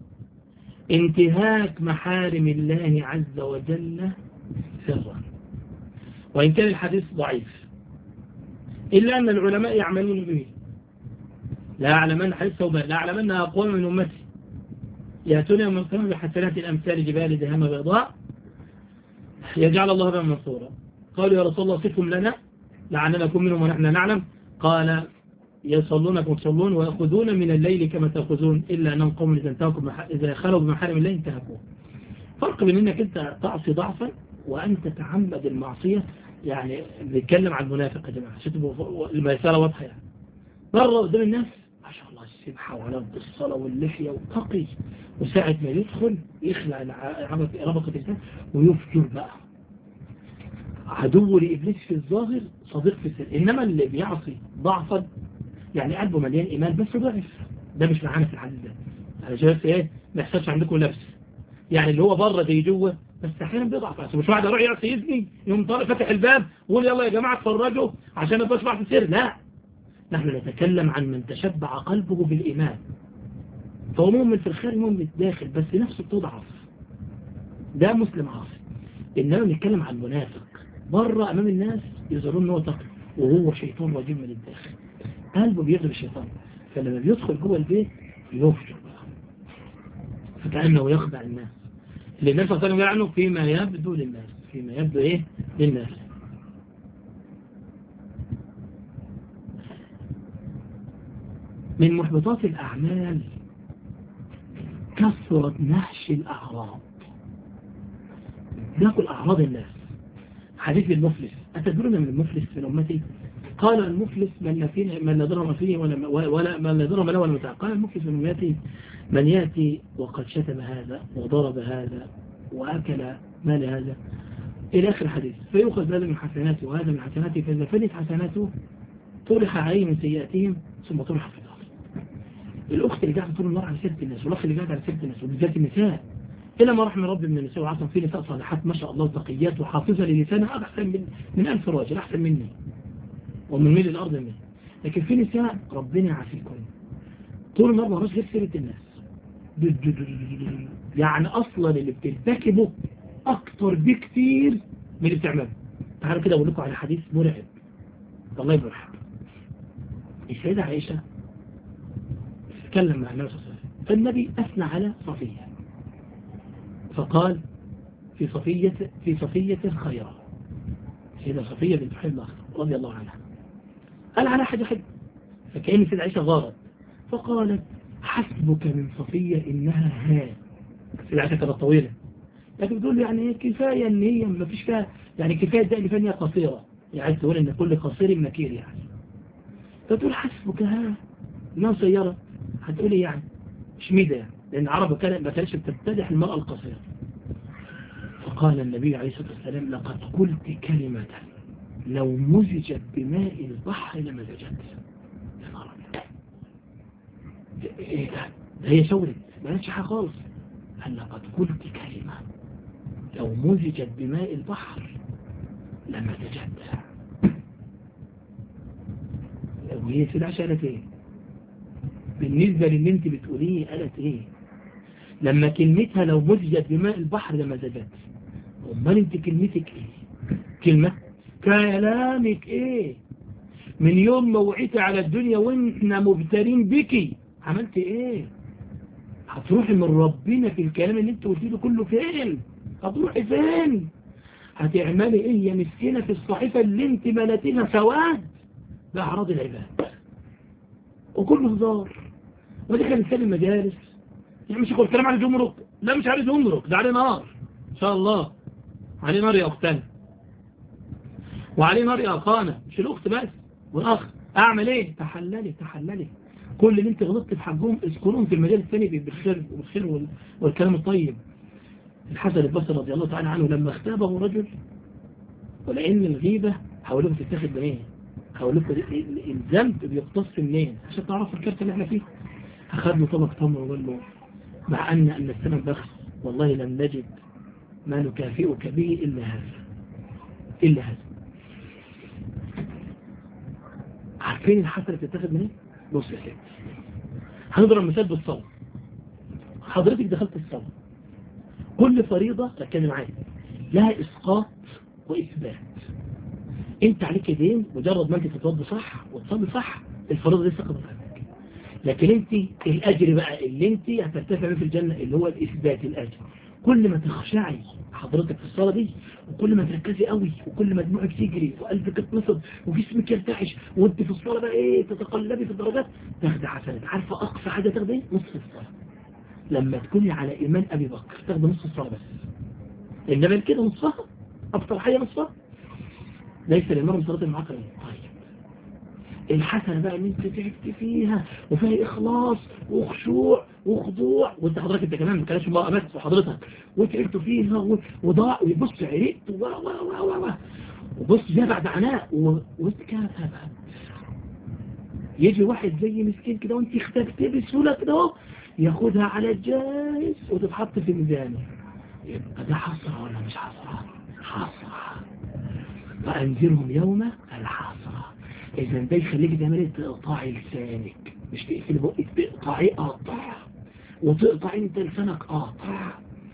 انتهاك محارم الله عز وجل سرا وإن كان الحديث ضعيف إلا أن العلماء يعملون به لا أعلمن حديث لا أعلمن أقوام من أمتي يأتون يوم القيامة بحسنات الأمثال جبال دهام بيضاء يجعل الله بها منصورا قالوا يا رسول الله صفهم لنا لعلنا نكون منهم ونحن نعلم قال يصلون كما تصلون ويأخذون من الليل كما تأخذون إلا أنهم قوم إذا, إذا خلوا بمحارم الله انتهكوا فرق بين أنك أنت تعصي ضعفا وأن تتعمد المعصية يعني بيتكلم عن المنافق يا جماعة عشان تبقوا المسألة واضحة يعني مرة قدام الناس ما شاء الله السبحة ولد الصلاة واللحية وتقي وساعة ما يدخل يخلع ربقة الإنسان ويفجر بقى عدو لإبليس في الظاهر صديق في السر إنما اللي بيعصي ضعفا يعني قلبه مليان إيمان بس ضعف ده مش معانا في الحديث ده أنا شايف إيه ما يحصلش عندكم لبس يعني اللي هو بره زي جوه بس احيانا بيضعف بس مش واحد يروح يعصي يزني يوم طالع فاتح الباب ويقول يلا يا جماعه اتفرجوا عشان ابقى اسمع في السر لا نحن نتكلم عن من تشبع قلبه بالإيمان فهو مؤمن في الخارج مؤمن في الداخل بس نفسه بتضعف ده مسلم عاصي إنما نتكلم عن المنافق بره أمام الناس يظهرون أنه تقي وهو شيطان رجيم من الداخل قلبه بيغلب الشيطان فلما بيدخل جوه البيت يفجر بقى فكأنه يخدع الناس اللي الناس صلى الله عليه وسلم عنه فيما يبدو للناس فيما يبدو إيه للناس من محبطات الأعمال كثرة نهش الأعراض ناكل أعراض الناس حديث المفلس أتدرون من المفلس في أمتي قال المفلس من فيه من لا ضرر فيه ولا ولا من لا ضرر له ولا متاع قال المفلس من ياتي من ياتي وقد شتم هذا وضرب هذا واكل مال هذا الى اخر الحديث فيؤخذ هذا من حسناته وهذا من حسناته فاذا فنت حسناته طرح عليه من سيئاتهم ثم طرح في الارض الاخت اللي قاعده طول النهار على سيره الناس والاخ اللي قاعد على سيره الناس وبالذات النساء إلى ما رحم ربي من النساء وعصم في نساء صالحات ما شاء الله تقيات وحافظة للسانها أحسن من, من ألف راجل أحسن مني ومن ميل الأرض مني لكن في نساء ربنا يعافيكم طول النهار ما غير سيرة الناس يعني اصلا اللي بترتكبه اكتر بكتير من اللي بتعمله تعالوا كده اقول لكم على حديث مرعب والله مرعب السيدة عائشة تتكلم مع النبي صلى الله عليه وسلم فالنبي أثنى على صفية فقال في صفية في صفية خيرا سيدة صفية بنت حي الله رضي الله عنها قال على حاجة حد فكأن سيدة عائشة غارت فقالت حسبك من صفية إنها ها سيدة عائشة كانت طويلة لكن بتقول يعني كفاية ان هي ما فيش فيها يعني كفاية ده اللي فيها قصيرة يعني تقول ان كل قصير مكير يعني فتقول حسبك ها انها سيارة هتقول ايه يعني شميدة يعني لان العرب كان ما كانش بتمتدح المرأة القصيرة فقال النبي عليه الصلاة والسلام لقد قلت كلمة لو مزجت بماء البحر لمزجت يا نهار ايه ده ده هي شورت ما قالتش حاجة خالص قال لقد قلت كلمة لو مزجت بماء البحر لمزجت وهي سلعش قالت ايه بالنسبة للي انت بتقوليه قالت ايه لما كلمتها لو مزجت بماء البحر لمزجت امال انت كلمتك ايه كلمة كلامك ايه من يوم ما وعيت على الدنيا واحنا مبترين بك عملت ايه هتروحي من ربنا في الكلام اللي انت قلت له كله فين هتروحي فين هتعملي ايه يا مسكينة في الصحيفة اللي انت ملاتينها سواد بأعراض العباد وكله هزار ودي كان مثال المجالس يعني مش يقول كلام على جمرك لا مش على جمرك ده عليه نار ان شاء الله عليه نار يا اختنا وعليه نار يا اخانا مش الاخت بس والاخ اعمل ايه تحللي تحللي كل اللي انت غلطت في حقهم اذكرهم في المجال الثاني بالخير والخير والكلام الطيب الحسن البصري رضي الله تعالى عنه لما اختابه رجل ولأن الغيبة حاولوا تتاخد منين حاولوا الذنب بيقتص منين عشان تعرف الكارت اللي احنا فيه أخذ له طبق تمر وقال له مع أن أن السمك بخس والله لم نجد ما نكافئك به إلا هذا إلا هذا عارفين الحسنة بتتاخد منين بص يا سيدي هنضرب مثال بالصلاة حضرتك دخلت الصلاة كل فريضة ركز معايا لها إسقاط وإثبات انت عليك يدين مجرد ما انت تتوضى صح وتصلي صح الفريضة دي سقطت عنك لكن انت الأجر بقى اللي انت هترتفع في الجنة اللي هو الإثبات الأجر كل ما تخشعي حضرتك في الصلاة دي وكل ما تركزي قوي وكل ما دموعك تجري وقلبك يتنصب وجسمك يرتعش وانت في الصلاة بقى ايه تتقلبي في الدرجات تاخدي حسنات عارفة أقصى حاجة تاخدي ايه نصف الصلاة لما تكوني على إيمان أبي بكر تاخدي نصف الصلاة بس إنما كده نصفها أبطل حاجة نصفها ليس للمرء صلاة المعقل طيب الحسنة بقى ان انت تعبت فيها وفيها اخلاص وخشوع وخضوع وانت حضرتك انت كمان ما كانش بقى بس وحضرتك وتعبت فيها وضاع وبص عرقت و و و و وبص جاء بعد عناء واتكافى بقى يجي واحد زي مسكين كده وانت اختفت بسهولة كده اهو ياخدها على الجائز وتتحط في ميزانه يبقى ده حسرة ولا مش حسرة حسرة وأنذرهم يوم الحسرة إذا ده يخليك تعملي تقطعي لسانك مش تقفلي بقك تقطعي قطع وتقطعي انت لسانك قطع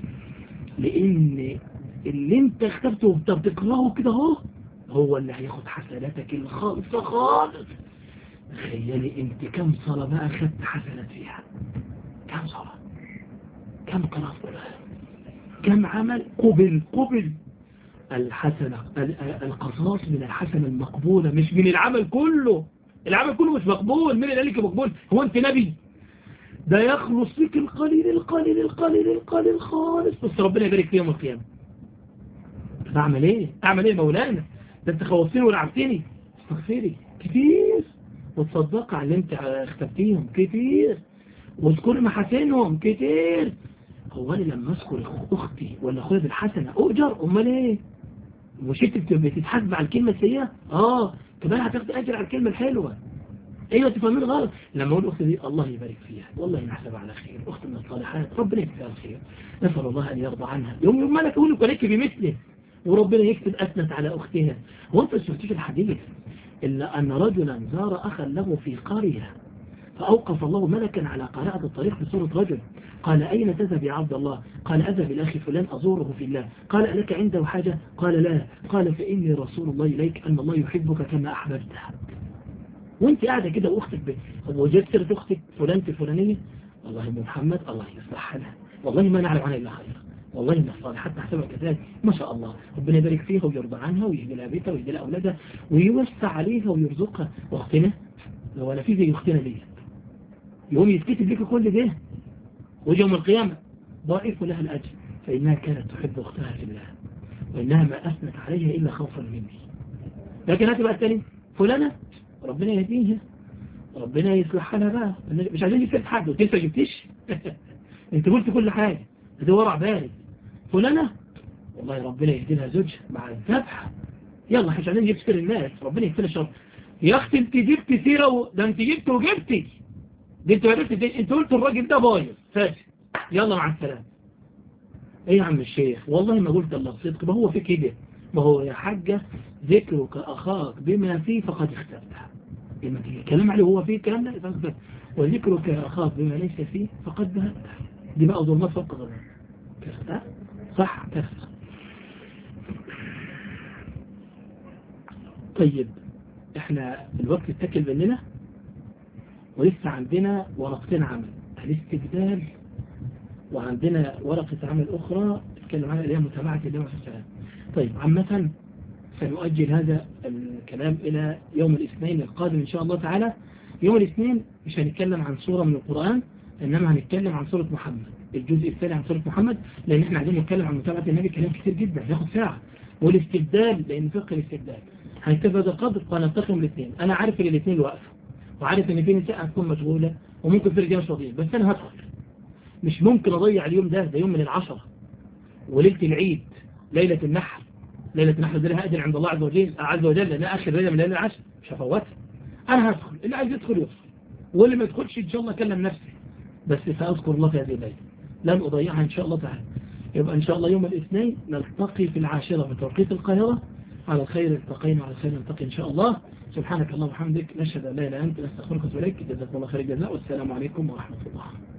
لأن اللي انت اخترته وانت بتكرهه كده اهو هو اللي هياخد حسناتك الخالصة خالص تخيلي انت كم صلاة بقى خدت حسنات فيها كم صلاة كم قراءة كم عمل قبل قبل الحسنة القصاص من الحسنة المقبولة مش من العمل كله العمل كله مش مقبول من اللي قال لك مقبول هو انت نبي ده يخلص فيك القليل القليل القليل القليل خالص بس ربنا يبارك فيه يوم القيامة اعمل ايه اعمل ايه مولانا ده انت خوفتني ولعبتني استغفري كتير وتصدق على اللي انت اختفتيهم كتير واذكر محاسنهم كتير هو انا لما اذكر اختي ولا اخويا بالحسنة اؤجر امال ايه مش انت بتتحاسب على الكلمة السيئة اه كمان هتاخد اجر على الكلمة الحلوة ايوه تفهمين غلط لما اقول اختي دي الله يبارك فيها والله نحسب على خير اخت من الصالحات ربنا يكفيها الخير نسال الله ان يرضى عنها يوم يوم ما لك اقول لك ولك بمثله وربنا يكتب اثنت على اختها هو انت شفتيش الحديث الا ان رجلا زار اخا له في قريه فأوقف الله ملكا على قراءة الطريق بصورة رجل قال أين تذهب يا عبد الله قال أذهب إلى أخي فلان أزوره في الله قال ألك عنده حاجة قال لا قال فإني رسول الله إليك أن الله يحبك كما أحببته وانت قاعدة كده واختك وجدت سيرة اختك فلان الفلانية والله محمد الله يصلح حالها والله ما نعلم عنها إلا خير والله إن الصالحات حسبها كذلك ما شاء الله ربنا يبارك فيها ويرضى عنها ويهدي لها بيتها ويهدي لها أولادها ويوسع عليها ويرزقها واختنا لو أنا في زي أختنا دي يوم يتكتب لك كل ده ويوم القيامة ضائف لها الأجر فإنها كانت تحب أختها في الله وإنها ما أثنت عليها إلا خوفا مني لكن هاتي بقى التاني فلانة ربنا يهديها ربنا يصلح حالها بقى مش عايزين نجيب حد وانت جبتش انت قلت كل حاجة ده ورع بالي فلانة والله ربنا يهدي لها زوجها مع الذبح يلا مش عايزين نجيب سير الناس ربنا يهدي لها شر يا اختي انت جبت سيرة و... ده انت جبت وجبتي دي انت عرفت دي انت قلت الراجل ده بايظ فاشل يلا مع السلامة ايه يا عم الشيخ والله ما قلت الله صدق ما هو في كده ما هو يا حاجة ذكرك أخاك بما فيه فقد اخترتها لما الكلام عليه هو فيه الكلام ده فقد وذكرك أخاك بما ليس فيه فقد ذهبت دي بقى ظلمات فوق ظلمات كفتا صح كفتا طيب احنا الوقت اتكل بيننا ولسه عندنا ورقتين عمل الاستبدال وعندنا ورقة عمل أخرى تتكلم عنها اللي هي متابعة الجامعة في السلام طيب عامة سنؤجل هذا الكلام إلى يوم الاثنين القادم إن شاء الله تعالى يوم الاثنين مش هنتكلم عن سورة من القرآن إنما هنتكلم عن سورة محمد الجزء الثاني عن سورة محمد لأن احنا عايزين نتكلم عن متابعة النبي كلام كتير جدا ياخد ساعة والاستبدال لأن فقه الاستبدال هنتبه هذا القدر ونلتقي الاثنين أنا عارف ان الاثنين واقفة وعارف إن في نساء هتكون مشغولة وممكن في رجال مش فاضيين بس أنا هدخل مش ممكن أضيع اليوم ده ده يوم من العشرة وليلة العيد ليلة النحر ليلة النحر دي لها أجل عند الله عز وجل عز وجل لأنها آخر ليلة من ليلة العشر مش هفوتها أنا هدخل اللي عايز يدخل يدخل واللي ما يدخلش إن شاء الله أكلم نفسي بس سأذكر الله في هذه الليلة لن أضيعها إن شاء الله تعالى يبقى إن شاء الله يوم الاثنين نلتقي في العاشرة بتوقيت القاهرة على الخير التقينا على الخير نلتقي إن شاء الله سبحانك اللهم وبحمدك نشهد أن لا إله إلا أنت نستغفرك ونتوب إليك جزاكم الله خير الجزاء والسلام عليكم ورحمة الله